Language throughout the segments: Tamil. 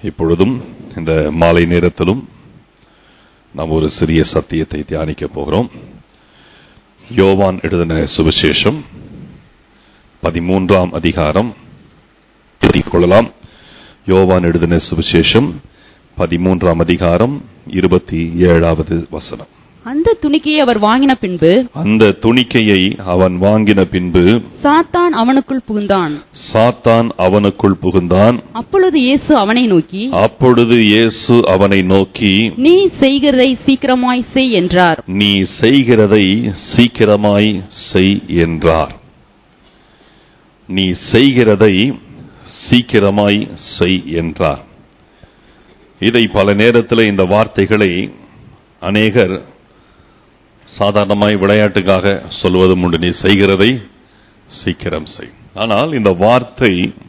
இப்பொழுதும் இந்த மாலை நேரத்திலும் நாம் ஒரு சிறிய சத்தியத்தை தியானிக்க போகிறோம் யோவான் எழுதின சுவிசேஷம் பதிமூன்றாம் அதிகாரம் எழுதிக் கொள்ளலாம் யோவான் எழுதின சுவிசேஷம் பதிமூன்றாம் அதிகாரம் இருபத்தி ஏழாவது வசனம் அந்த துணிக்கையை அவர் வாங்கின பின்பு அந்த துணிக்கையை அவன் வாங்கின பின்பு சாத்தான் அவனுக்குள் புகுந்தான் சாத்தான் அவனுக்குள் புகுந்தான் அப்பொழுது இயேசு அவனை நோக்கி அப்பொழுது இயேசு அவனை நோக்கி நீ செய்கிறதை சீக்கிரமாய் செய் என்றார் நீ செய்கிறதை சீக்கிரமாய் செய் என்றார் நீ செய்கிறதை சீக்கிரமாய் செய் என்றார் இதை பல நேரத்தில் இந்த வார்த்தைகளை அநேகர் சாதாரணமாய் விளையாட்டுக்காக சொல்வதும் உண்டு நீ செய்கிறதை சீக்கிரம் செய் ஆனால் இந்த வார்த்தை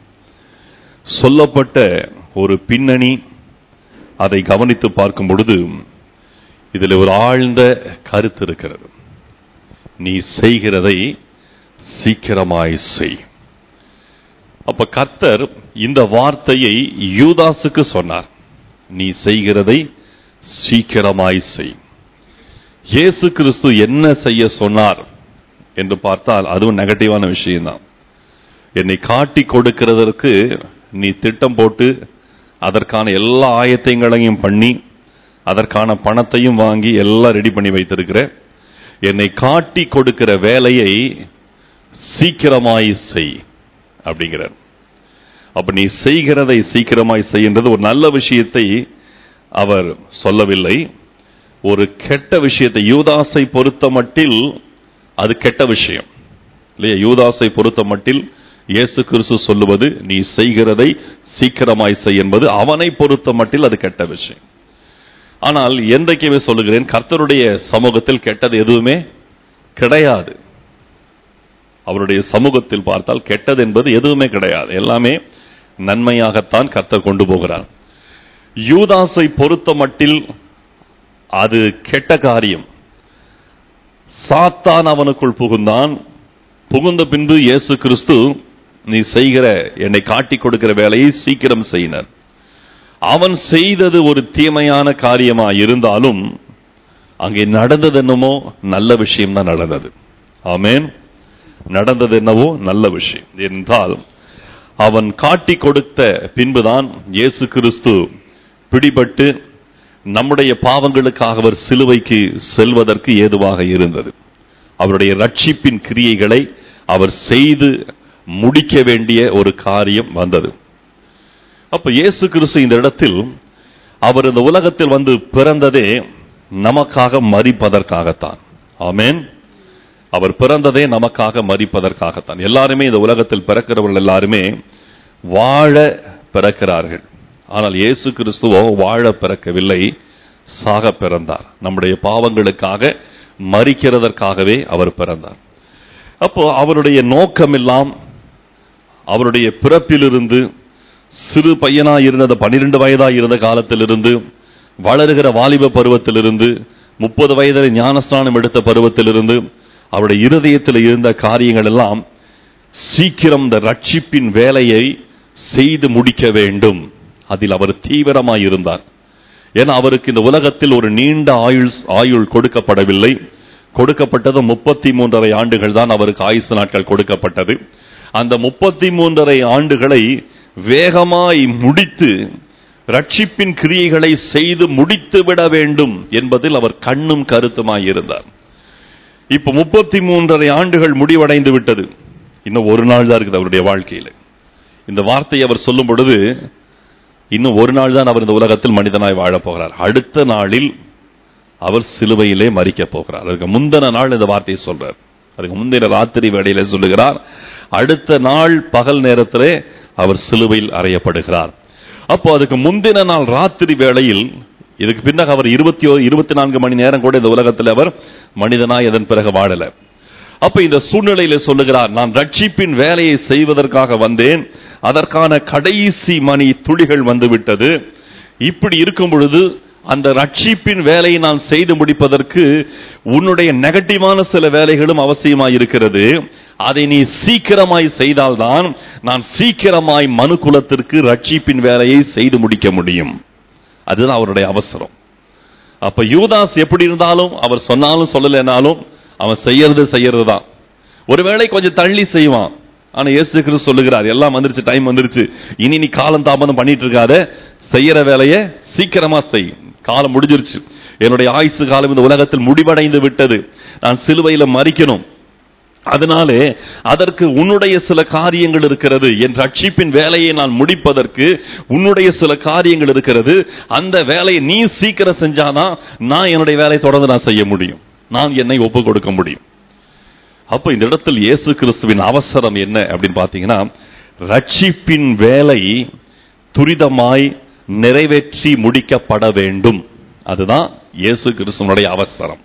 சொல்லப்பட்ட ஒரு பின்னணி அதை கவனித்து பார்க்கும் பொழுது இதில் ஒரு ஆழ்ந்த கருத்து இருக்கிறது நீ செய்கிறதை சீக்கிரமாய் செய் அப்ப கர்த்தர் இந்த வார்த்தையை யூதாசுக்கு சொன்னார் நீ செய்கிறதை சீக்கிரமாய் செய் இயேசு கிறிஸ்து என்ன செய்ய சொன்னார் என்று பார்த்தால் அதுவும் நெகட்டிவான விஷயம்தான் என்னை காட்டி கொடுக்கிறதற்கு நீ திட்டம் போட்டு அதற்கான எல்லா ஆயத்தங்களையும் பண்ணி அதற்கான பணத்தையும் வாங்கி எல்லாம் ரெடி பண்ணி வைத்திருக்கிற என்னை காட்டி கொடுக்கிற வேலையை சீக்கிரமாய் செய் அப்படிங்கிறார் அப்ப நீ செய்கிறதை சீக்கிரமாய் செய்கின்றது ஒரு நல்ல விஷயத்தை அவர் சொல்லவில்லை ஒரு கெட்ட விஷயத்தை யூதாசை பொறுத்த மட்டில் அது கெட்ட விஷயம் இல்லையா யூதாசை பொறுத்த மட்டில் இயேசு கிறிஸ்து சொல்லுவது நீ செய்கிறதை சீக்கிரமாய் செய் என்பது அவனை பொறுத்த மட்டில் அது கெட்ட விஷயம் ஆனால் என்றைக்குமே சொல்லுகிறேன் கர்த்தருடைய சமூகத்தில் கெட்டது எதுவுமே கிடையாது அவருடைய சமூகத்தில் பார்த்தால் கெட்டது என்பது எதுவுமே கிடையாது எல்லாமே நன்மையாகத்தான் கர்த்தர் கொண்டு போகிறார் யூதாசை பொறுத்த மட்டில் அது கெட்ட காரியம் சாத்தான் அவனுக்குள் புகுந்தான் புகுந்த பின்பு இயேசு கிறிஸ்து நீ செய்கிற என்னை காட்டி கொடுக்கிற வேலையை சீக்கிரம் செய்யினர் அவன் செய்தது ஒரு தீமையான காரியமா இருந்தாலும் அங்கே நடந்தது என்னமோ நல்ல விஷயம் தான் நடந்தது ஆமேன் நடந்தது என்னவோ நல்ல விஷயம் என்றால் அவன் காட்டி கொடுத்த பின்புதான் இயேசு கிறிஸ்து பிடிபட்டு நம்முடைய பாவங்களுக்காக அவர் சிலுவைக்கு செல்வதற்கு ஏதுவாக இருந்தது அவருடைய ரட்சிப்பின் கிரியைகளை அவர் செய்து முடிக்க வேண்டிய ஒரு காரியம் வந்தது அப்ப இயேசு கிறிஸ்து இந்த இடத்தில் அவர் இந்த உலகத்தில் வந்து பிறந்ததே நமக்காக மறிப்பதற்காகத்தான் ஆமேன் அவர் பிறந்ததே நமக்காக மறிப்பதற்காகத்தான் எல்லாருமே இந்த உலகத்தில் பிறக்கிறவர்கள் எல்லாருமே வாழ பிறக்கிறார்கள் ஆனால் இயேசு கிறிஸ்துவோ வாழ பிறக்கவில்லை சாக பிறந்தார் நம்முடைய பாவங்களுக்காக மறிக்கிறதற்காகவே அவர் பிறந்தார் அப்போ அவருடைய நோக்கமெல்லாம் அவருடைய பிறப்பிலிருந்து சிறு பையனா இருந்த பனிரெண்டு வயதா இருந்த காலத்திலிருந்து வளருகிற வாலிப பருவத்திலிருந்து முப்பது வயதில் ஞானஸ்தானம் எடுத்த பருவத்திலிருந்து அவருடைய இருதயத்தில் இருந்த காரியங்கள் எல்லாம் சீக்கிரம் இந்த ரட்சிப்பின் வேலையை செய்து முடிக்க வேண்டும் அதில் அவர் தீவிரமாய் இருந்தார் ஏன்னா அவருக்கு இந்த உலகத்தில் ஒரு நீண்ட ஆயுள் ஆயுள் கொடுக்கப்படவில்லை கொடுக்கப்பட்டது முப்பத்தி மூன்றரை ஆண்டுகள் தான் அவருக்கு ஆயுசு நாட்கள் கொடுக்கப்பட்டது அந்த முப்பத்தி மூன்றரை ஆண்டுகளை வேகமாய் முடித்து ரட்சிப்பின் கிரியைகளை செய்து முடித்து விட வேண்டும் என்பதில் அவர் கண்ணும் கருத்துமாய் இருந்தார் இப்ப முப்பத்தி மூன்றரை ஆண்டுகள் முடிவடைந்து விட்டது இன்னும் ஒரு நாள் தான் இருக்குது அவருடைய வாழ்க்கையில் இந்த வார்த்தையை அவர் சொல்லும் பொழுது இன்னும் ஒரு நாள் தான் அவர் இந்த உலகத்தில் மனிதனாய் வாழப் போகிறார் அடுத்த நாளில் அவர் சிலுவையிலே மறிக்க போகிறார் அதுக்கு முந்தின நாள் இந்த வார்த்தையை சொல்றார் அதுக்கு முந்தின ராத்திரி வேளையில சொல்லுகிறார் அடுத்த நாள் பகல் நேரத்திலே அவர் சிலுவையில் அறையப்படுகிறார் அப்போ அதுக்கு முந்தின நாள் ராத்திரி வேளையில் இதுக்கு பின்னக அவர் இருபத்தி இருபத்தி நான்கு மணி நேரம் கூட இந்த உலகத்தில் அவர் மனிதனாய் அதன் பிறகு வாழல அப்ப இந்த சூழ்நிலையில சொல்லுகிறார் நான் ரட்சிப்பின் வேலையை செய்வதற்காக வந்தேன் அதற்கான கடைசி மணி துளிகள் வந்துவிட்டது இப்படி இருக்கும் பொழுது அந்த ரட்சிப்பின் வேலையை நான் செய்து முடிப்பதற்கு உன்னுடைய நெகட்டிவான சில வேலைகளும் அவசியமாய் இருக்கிறது அதை நீ சீக்கிரமாய் செய்தால்தான் நான் சீக்கிரமாய் மனு குலத்திற்கு ரட்சிப்பின் வேலையை செய்து முடிக்க முடியும் அதுதான் அவருடைய அவசரம் அப்ப யூதாஸ் எப்படி இருந்தாலும் அவர் சொன்னாலும் சொல்லலைனாலும் அவன் செய்யறது செய்யறது தான் ஒருவேளை கொஞ்சம் தள்ளி செய்வான் ஆனா இயேசு கிறிஸ்து சொல்லுகிறார் எல்லாம் வந்துருச்சு டைம் வந்துருச்சு இனி நீ காலம் தாமதம் பண்ணிட்டு இருக்காத செய்யற வேலையை சீக்கிரமா செய் காலம் முடிஞ்சிருச்சு என்னுடைய ஆயுசு காலம் இந்த உலகத்தில் முடிவடைந்து விட்டது நான் சிலுவையில மறிக்கணும் அதனாலே அதற்கு உன்னுடைய சில காரியங்கள் இருக்கிறது என் ரட்சிப்பின் வேலையை நான் முடிப்பதற்கு உன்னுடைய சில காரியங்கள் இருக்கிறது அந்த வேலையை நீ சீக்கிரம் செஞ்சாதான் நான் என்னுடைய வேலையை தொடர்ந்து நான் செய்ய முடியும் நான் என்னை ஒப்பு கொடுக்க முடியும் அப்ப இந்த இடத்தில் இயேசு கிறிஸ்துவின் அவசரம் என்ன அப்படின்னு பாத்தீங்கன்னா ரட்சிப்பின் வேலை துரிதமாய் நிறைவேற்றி முடிக்கப்பட வேண்டும் அதுதான் இயேசு கிறிஸ்துவனுடைய அவசரம்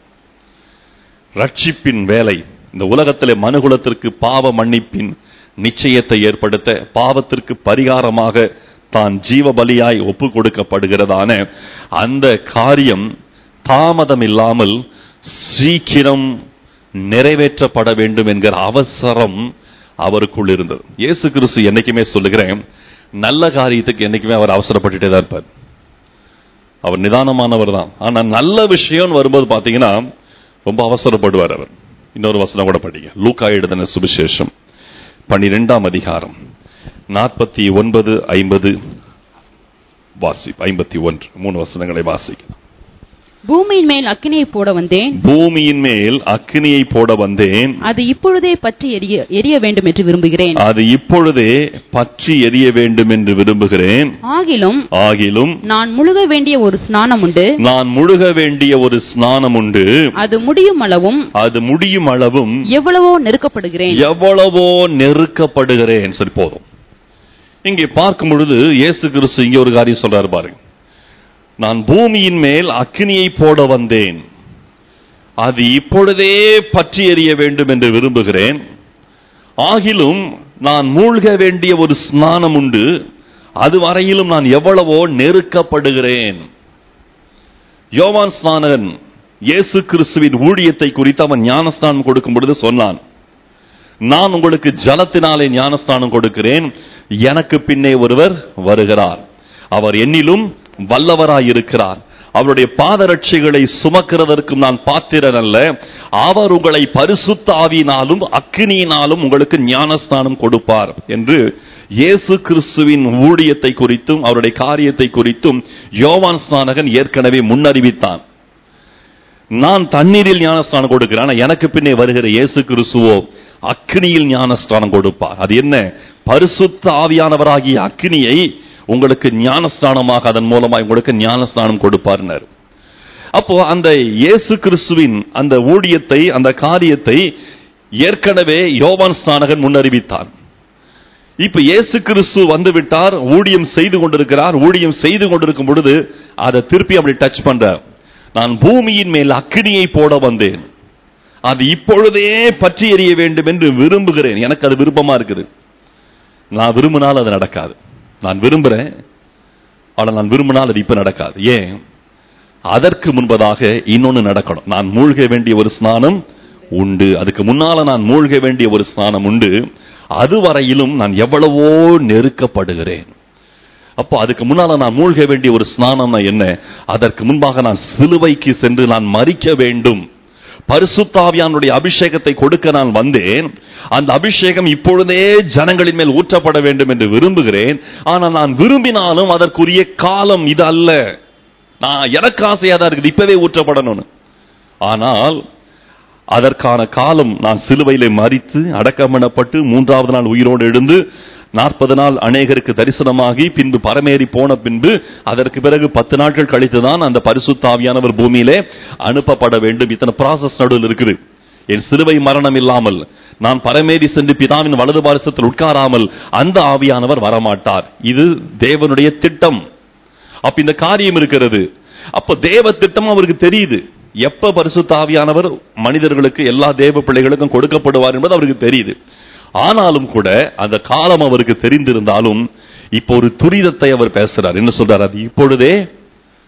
ரட்சிப்பின் வேலை இந்த உலகத்திலே மனுகுலத்திற்கு பாவ மன்னிப்பின் நிச்சயத்தை ஏற்படுத்த பாவத்திற்கு பரிகாரமாக தான் ஜீவ பலியாய் ஒப்பு கொடுக்கப்படுகிறதான அந்த காரியம் தாமதம் இல்லாமல் சீக்கிரம் நிறைவேற்றப்பட வேண்டும் என்கிற அவசரம் அவருக்குள் இருந்தது இயேசு கிறிஸ்து என்னைக்குமே சொல்லுகிறேன் நல்ல காரியத்துக்கு என்னைக்குமே அவர் அவசரப்பட்டுட்டே தான் இருப்பார் அவர் நிதானமானவர் தான் ஆனா நல்ல விஷயம்னு வரும்போது பாத்தீங்கன்னா ரொம்ப அவசரப்படுவார் அவர் இன்னொரு வசனம் கூட படிங்க லூக்கா எழுதின சுவிசேஷம் பன்னிரெண்டாம் அதிகாரம் நாற்பத்தி ஒன்பது ஐம்பது வாசி ஐம்பத்தி ஒன்று மூணு வசனங்களை வாசிக்கலாம் பூமியின் மேல் அக்கினியை போட வந்தேன் பூமியின் மேல் அக்கினியை போட வந்தேன் அது இப்பொழுதே பற்றி எரிய எரிய வேண்டும் என்று விரும்புகிறேன் அது இப்பொழுதே பற்றி எரிய வேண்டும் என்று விரும்புகிறேன் ஆகிலும் ஆகிலும் நான் முழுக வேண்டிய ஒரு ஸ்நானம் உண்டு நான் முழுக வேண்டிய ஒரு ஸ்நானம் உண்டு அது முடியும் அளவும் அது முடியும் அளவும் எவ்வளவோ நெருக்கப்படுகிறேன் எவ்வளவோ நெருக்கப்படுகிறேன் சரி போதும் இங்கே பார்க்கும் பொழுது இயேசு கிறிஸ்து இங்கே ஒரு காரியம் சொல்றாரு பாருங்க நான் பூமியின் மேல் அக்கினியை போட வந்தேன் அது இப்பொழுதே பற்றி எறிய வேண்டும் என்று விரும்புகிறேன் ஆகிலும் நான் மூழ்க வேண்டிய ஒரு ஸ்நானம் உண்டு அது வரையிலும் நான் எவ்வளவோ நெருக்கப்படுகிறேன் யோவான் ஸ்நானகன் இயேசு கிறிஸ்துவின் ஊழியத்தை குறித்து அவன் ஞானஸ்நானம் கொடுக்கும் பொழுது சொன்னான் நான் உங்களுக்கு ஜலத்தினாலே ஞானஸ்தானம் கொடுக்கிறேன் எனக்கு பின்னே ஒருவர் வருகிறார் அவர் என்னிலும் வல்லவராயிருக்கிறார் அவருடைய பாதரட்சிகளை சுமக்கிறதற்கும் நான் பாத்திரன் அல்ல அவர் உங்களை பரிசுத்த ஆவியினாலும் அக்கினியினாலும் உங்களுக்கு ஞானஸ்தானம் கொடுப்பார் என்று இயேசு கிறிஸ்துவின் ஊழியத்தை குறித்தும் அவருடைய காரியத்தை குறித்தும் யோவான் ஸ்நானகன் ஏற்கனவே முன்னறிவித்தான் நான் தண்ணீரில் ஞானஸ்தானம் கொடுக்கிறேன் ஆனா எனக்கு பின்னே வருகிற இயேசு கிறிஸ்துவோ அக்னியில் ஞானஸ்தானம் கொடுப்பார் அது என்ன பரிசுத்த ஆவியானவராகிய அக்னியை உங்களுக்கு ஞானஸ்தானமாக அதன் மூலமாக உங்களுக்கு ஞானஸ்தானம் கொடுப்பார்னர் அப்போ அந்த இயேசு கிறிஸ்துவின் அந்த ஊழியத்தை அந்த காரியத்தை ஏற்கனவே யோவான் ஸ்நானகன் முன்னறிவித்தான் இப்ப இயேசு கிறிஸ்து வந்து விட்டார் ஊழியம் செய்து கொண்டிருக்கிறார் ஊழியம் செய்து கொண்டிருக்கும் பொழுது அதை திருப்பி அப்படி டச் பண்றார் நான் பூமியின் மேல் அக்கினியை போட வந்தேன் அது இப்பொழுதே பற்றி எறிய வேண்டும் என்று விரும்புகிறேன் எனக்கு அது விருப்பமா இருக்குது நான் விரும்பினால் அது நடக்காது நான் விரும்புறேன் ஆனால் நான் விரும்பினால் அது இப்ப நடக்காது ஏன் அதற்கு முன்பதாக இன்னொன்னு நடக்கணும் நான் மூழ்க வேண்டிய ஒரு ஸ்நானம் உண்டு அதுக்கு முன்னால நான் மூழ்க வேண்டிய ஒரு ஸ்நானம் உண்டு அதுவரையிலும் நான் எவ்வளவோ நெருக்கப்படுகிறேன் அப்போ அதுக்கு முன்னால நான் மூழ்க வேண்டிய ஒரு ஸ்நானம்னா என்ன அதற்கு முன்பாக நான் சிலுவைக்கு சென்று நான் மறிக்க வேண்டும் பரிசுத்தாவியானுடைய அபிஷேகத்தை கொடுக்க நான் வந்தேன் அந்த அபிஷேகம் இப்பொழுதே ஜனங்களின் மேல் ஊற்றப்பட வேண்டும் என்று விரும்புகிறேன் ஆனால் நான் விரும்பினாலும் அதற்குரிய காலம் இது அல்ல நான் எனக்கு ஆசையா தான் இருக்குது இப்பவே ஊற்றப்படணும்னு ஆனால் அதற்கான காலம் நான் சிலுவையிலே மறித்து அடக்கம் பண்ணப்பட்டு மூன்றாவது நாள் உயிரோடு எழுந்து நாற்பது நாள் அநேகருக்கு தரிசனமாகி பின்பு பரமேறி போன பின்பு அதற்கு பிறகு பத்து நாட்கள் கழித்துதான் அந்த பரிசுத்தாவியானவர் பூமியிலே அனுப்பப்பட வேண்டும் இத்தனை ப்ராசஸ் நடுவில் இருக்குது என் சிலுவை மரணம் இல்லாமல் நான் பரமேறி சென்று பிதாவின் வலது பாரசத்தில் உட்காராமல் அந்த ஆவியானவர் வரமாட்டார் இது தேவனுடைய திட்டம் அப்ப இந்த காரியம் இருக்கிறது அப்ப தேவ திட்டம் அவருக்கு தெரியுது எப்ப பரிசுத்த ஆவியானவர் மனிதர்களுக்கு எல்லா தேவ பிள்ளைகளுக்கும் கொடுக்கப்படுவார் என்பது அவருக்கு தெரியுது ஆனாலும் கூட அந்த காலம் அவருக்கு தெரிந்திருந்தாலும் இப்போ ஒரு துரிதத்தை அவர் பேசுறார் என்ன சொல்றார் அது இப்பொழுதே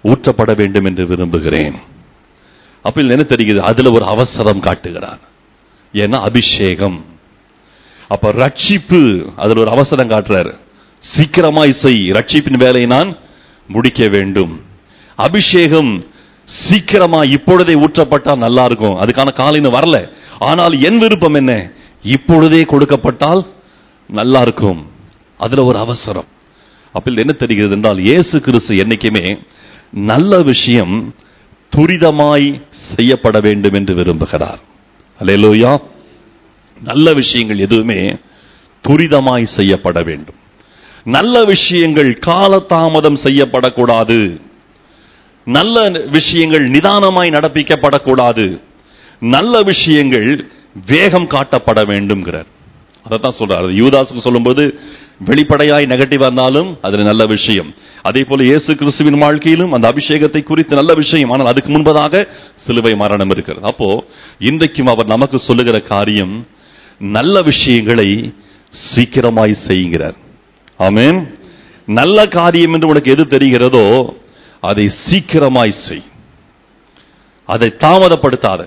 ஊற்றப்பட வேண்டும் என்று விரும்புகிறேன் அப்ப இதுல என்ன தெரிகிறது அதுல ஒரு அவசரம் காட்டுகிறார் ஏன்னா அபிஷேகம் அப்ப ரட்சிப்பு அதுல ஒரு அவசரம் காட்டுறாரு சீக்கிரமாய் செய் ரட்சிப்பின் வேலையை நான் முடிக்க வேண்டும் அபிஷேகம் சீக்கிரமா இப்பொழுதே ஊற்றப்பட்டால் நல்லா இருக்கும் அதுக்கான காலம் இன்னும் வரல ஆனால் என் விருப்பம் என்ன இப்பொழுதே கொடுக்கப்பட்டால் நல்லா இருக்கும் அதுல ஒரு அவசரம் அப்ப இதுல என்ன தெரிகிறது என்றால் இயேசு கிறிஸ்து என்னைக்குமே நல்ல விஷயம் துரிதமாய் செய்யப்பட வேண்டும் என்று விரும்புகிறார் அல்லேலூயா நல்ல விஷயங்கள் எதுவுமே துரிதமாய் செய்யப்பட வேண்டும் நல்ல விஷயங்கள் காலதாமதம் செய்யப்படக்கூடாது நல்ல விஷயங்கள் நிதானமாய் நடப்பிக்கப்படக்கூடாது நல்ல விஷயங்கள் வேகம் காட்டப்பட வேண்டும்ங்கிறார் அதைத்தான் சொல்றாரு யூதாசுக்கு சொல்லும்போது வெளிப்படையாய் நெகட்டிவா இருந்தாலும் அது நல்ல விஷயம் அதே போல இயேசு கிறிஸ்துவின் வாழ்க்கையிலும் அந்த அபிஷேகத்தை குறித்து நல்ல விஷயம் ஆனால் அதுக்கு முன்பதாக சிலுவை மரணம் இருக்கிறது அப்போ இன்றைக்கும் அவர் நமக்கு சொல்லுகிற காரியம் நல்ல விஷயங்களை சீக்கிரமாய் செய்கிறார் ஆமென் நல்ல காரியம் என்று உனக்கு எது தெரிகிறதோ அதை சீக்கிரமாய் செய் அதை தாமதப்படுத்தாத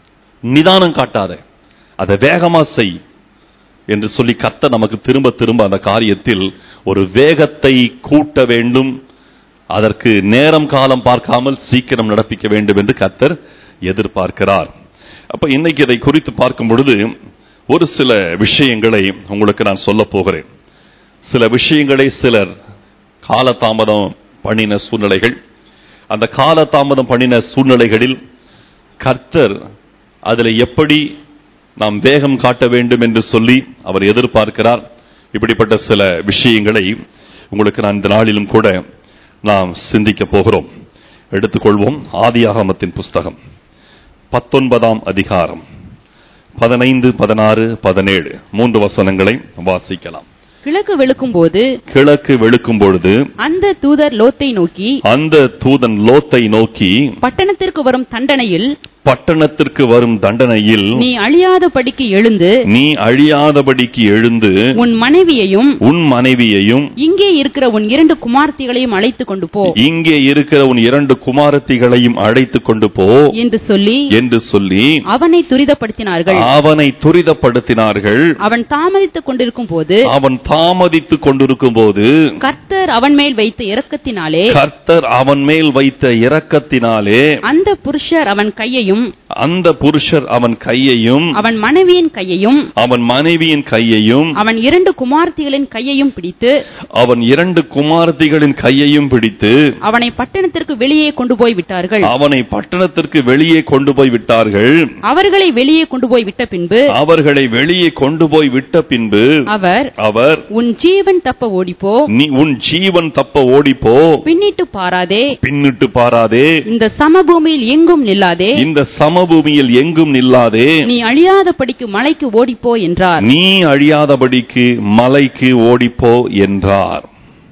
நிதானம் காட்டாத அதை வேகமா செய் என்று சொல்லி கத்த நமக்கு திரும்ப திரும்ப அந்த காரியத்தில் ஒரு வேகத்தை கூட்ட வேண்டும் அதற்கு நேரம் காலம் பார்க்காமல் சீக்கிரம் நடப்பிக்க வேண்டும் என்று கத்தர் எதிர்பார்க்கிறார் அப்ப இன்னைக்கு இதை குறித்து பார்க்கும் பொழுது ஒரு சில விஷயங்களை உங்களுக்கு நான் சொல்ல போகிறேன் சில விஷயங்களை சிலர் காலதாமதம் பண்ணின சூழ்நிலைகள் அந்த காலதாமதம் பண்ணின சூழ்நிலைகளில் கர்த்தர் அதில் எப்படி நாம் வேகம் காட்ட வேண்டும் என்று சொல்லி அவர் எதிர்பார்க்கிறார் இப்படிப்பட்ட சில விஷயங்களை உங்களுக்கு நான் இந்த நாளிலும் கூட நாம் சிந்திக்க போகிறோம் எடுத்துக்கொள்வோம் ஆதியாகமத்தின் புஸ்தகம் பத்தொன்பதாம் அதிகாரம் பதினைந்து பதினாறு பதினேழு மூன்று வசனங்களை வாசிக்கலாம் கிழக்கு வெளுக்கும் போது கிழக்கு வெளுக்கும் பொழுது அந்த தூதர் லோத்தை நோக்கி அந்த தூதன் லோத்தை நோக்கி பட்டணத்திற்கு வரும் தண்டனையில் பட்டணத்திற்கு வரும் தண்டனையில் நீ அழியாதபடிக்கு எழுந்து நீ அழியாதபடிக்கு எழுந்து உன் மனைவியையும் உன் மனைவியையும் இங்கே இருக்கிற உன் இரண்டு குமார்த்திகளையும் அழைத்துக் கொண்டு போ இங்கே இருக்கிற உன் இரண்டு குமாரத்திகளையும் அழைத்துக் கொண்டு போ என்று சொல்லி என்று சொல்லி அவனை துரிதப்படுத்தினார்கள் அவனை துரிதப்படுத்தினார்கள் அவன் தாமதித்துக் கொண்டிருக்கும் போது அவன் தாமதித்துக் கொண்டிருக்கும் போது கர்த்தர் அவன் மேல் வைத்த இரக்கத்தினாலே கர்த்தர் அவன் மேல் வைத்த இரக்கத்தினாலே அந்த புருஷர் அவன் கையையும் அந்த புருஷர் அவன் கையையும் அவன் மனைவியின் கையையும் அவன் மனைவியின் கையையும் அவன் இரண்டு குமார்த்திகளின் கையையும் பிடித்து அவன் இரண்டு குமாரத்திகளின் கையையும் பிடித்து அவனை பட்டணத்திற்கு வெளியே கொண்டு போய் விட்டார்கள் அவனை பட்டணத்திற்கு வெளியே கொண்டு போய் விட்டார்கள் அவர்களை வெளியே கொண்டு போய் விட்ட பின்பு அவர்களை வெளியே கொண்டு போய் விட்ட பின்பு அவர் அவர் உன் ஜீவன் தப்ப ஓடிப்போ நீ உன் ஜீவன் தப்ப ஓடிப்போ பின்னிட்டு பாராதே பின்னிட்டு பாராதே இந்த சமபூமியில் எங்கும் நில்லாதே இந்த சமபூமியில் எங்கும் நில்லாதே நீ அழியாதபடிக்கு மலைக்கு ஓடிப்போ என்றார் நீ அழியாதபடிக்கு மலைக்கு ஓடிப்போ என்றார்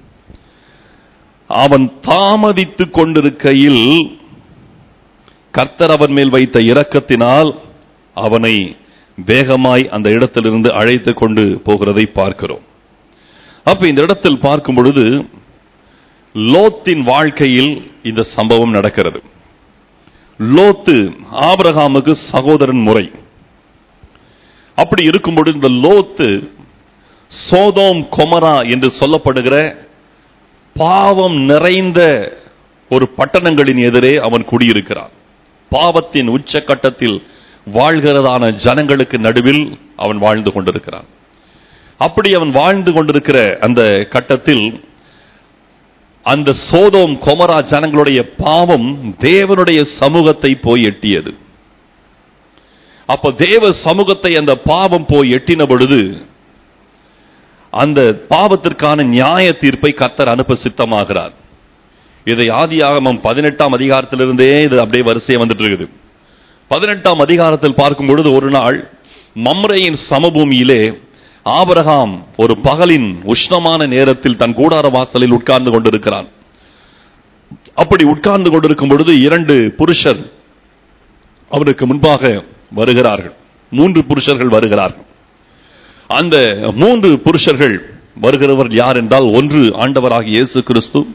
அவன் தாமதித்துக் கொண்டிருக்கையில் கர்த்தர் அவன் மேல் வைத்த இரக்கத்தினால் அவனை வேகமாய் அந்த இடத்திலிருந்து அழைத்து கொண்டு போகிறதை பார்க்கிறோம் அப்ப இந்த இடத்தில் பார்க்கும் பொழுது லோத்தின் வாழ்க்கையில் இந்த சம்பவம் நடக்கிறது லோத்து ஆபிரகாமுக்கு சகோதரன் முறை அப்படி இருக்கும் பொழுது இந்த லோத்து சோதோம் கொமரா என்று சொல்லப்படுகிற பாவம் நிறைந்த ஒரு பட்டணங்களின் எதிரே அவன் குடியிருக்கிறான் பாவத்தின் உச்சக்கட்டத்தில் வாழ்கிறதான ஜனங்களுக்கு நடுவில் அவன் வாழ்ந்து கொண்டிருக்கிறான் அப்படி அவன் வாழ்ந்து கொண்டிருக்கிற அந்த கட்டத்தில் அந்த சோதோம் கொமரா ஜனங்களுடைய பாவம் தேவனுடைய சமூகத்தை போய் எட்டியது அப்ப தேவ சமூகத்தை அந்த பாவம் போய் எட்டின பொழுது அந்த பாவத்திற்கான நியாய தீர்ப்பை கர்த்தர் அனுப்ப சித்தமாகிறார் இதை ஆதியாகமம் பதினெட்டாம் அதிகாரத்திலிருந்தே இது அப்படியே வரிசையா வந்துட்டு இருக்குது பதினெட்டாம் அதிகாரத்தில் பார்க்கும் பொழுது ஒரு நாள் மம்ரையின் சமபூமியிலே ஆபரகாம் ஒரு பகலின் உஷ்ணமான நேரத்தில் தன் கூடார வாசலில் உட்கார்ந்து கொண்டிருக்கிறான் அப்படி உட்கார்ந்து கொண்டிருக்கும் பொழுது இரண்டு புருஷர் அவனுக்கு முன்பாக வருகிறார்கள் மூன்று புருஷர்கள் வருகிறார்கள் அந்த மூன்று புருஷர்கள் வருகிறவர் யார் என்றால் ஒன்று ஆண்டவராகிய இயேசு கிறிஸ்து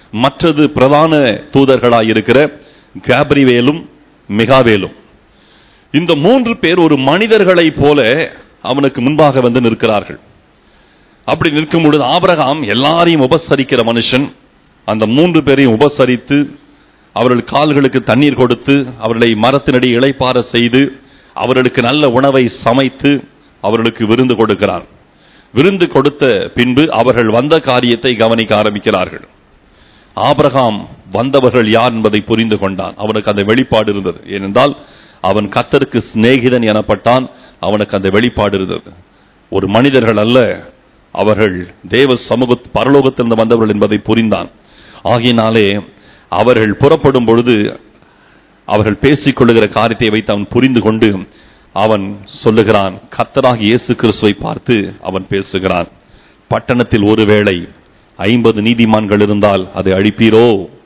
மற்றது பிரதான தூதர்களாய் இருக்கிற கேப்ரிவேலும் மிகாவேலும் இந்த மூன்று பேர் ஒரு மனிதர்களைப் போல அவனுக்கு முன்பாக வந்து நிற்கிறார்கள் அப்படி நிற்கும் பொழுது ஆபிரகாம் எல்லாரையும் உபசரிக்கிற மனுஷன் அந்த மூன்று பேரையும் உபசரித்து அவர்கள் கால்களுக்கு தண்ணீர் கொடுத்து அவர்களை மரத்தினடி இளைப்பார செய்து அவர்களுக்கு நல்ல உணவை சமைத்து அவர்களுக்கு விருந்து கொடுக்கிறார் விருந்து கொடுத்த பின்பு அவர்கள் வந்த காரியத்தை கவனிக்க ஆரம்பிக்கிறார்கள் ஆபிரகாம் வந்தவர்கள் யார் என்பதை புரிந்து கொண்டான் அவனுக்கு அந்த வெளிப்பாடு இருந்தது ஏனென்றால் அவன் கத்தருக்கு சிநேகிதன் எனப்பட்டான் அவனுக்கு அந்த வெளிப்பாடு இருந்தது ஒரு மனிதர்கள் அல்ல அவர்கள் தேவ சமூக பரலோகத்திலிருந்து வந்தவர்கள் என்பதை புரிந்தான் ஆகினாலே அவர்கள் புறப்படும் பொழுது அவர்கள் பேசிக் கொள்ளுகிற காரியத்தை வைத்து அவன் புரிந்து கொண்டு அவன் சொல்லுகிறான் கத்தராகி இயேசு கிறிஸ்துவை பார்த்து அவன் பேசுகிறான் பட்டணத்தில் ஒருவேளை ஐம்பது நீதிமான்கள் இருந்தால் அதை அழிப்பீரோ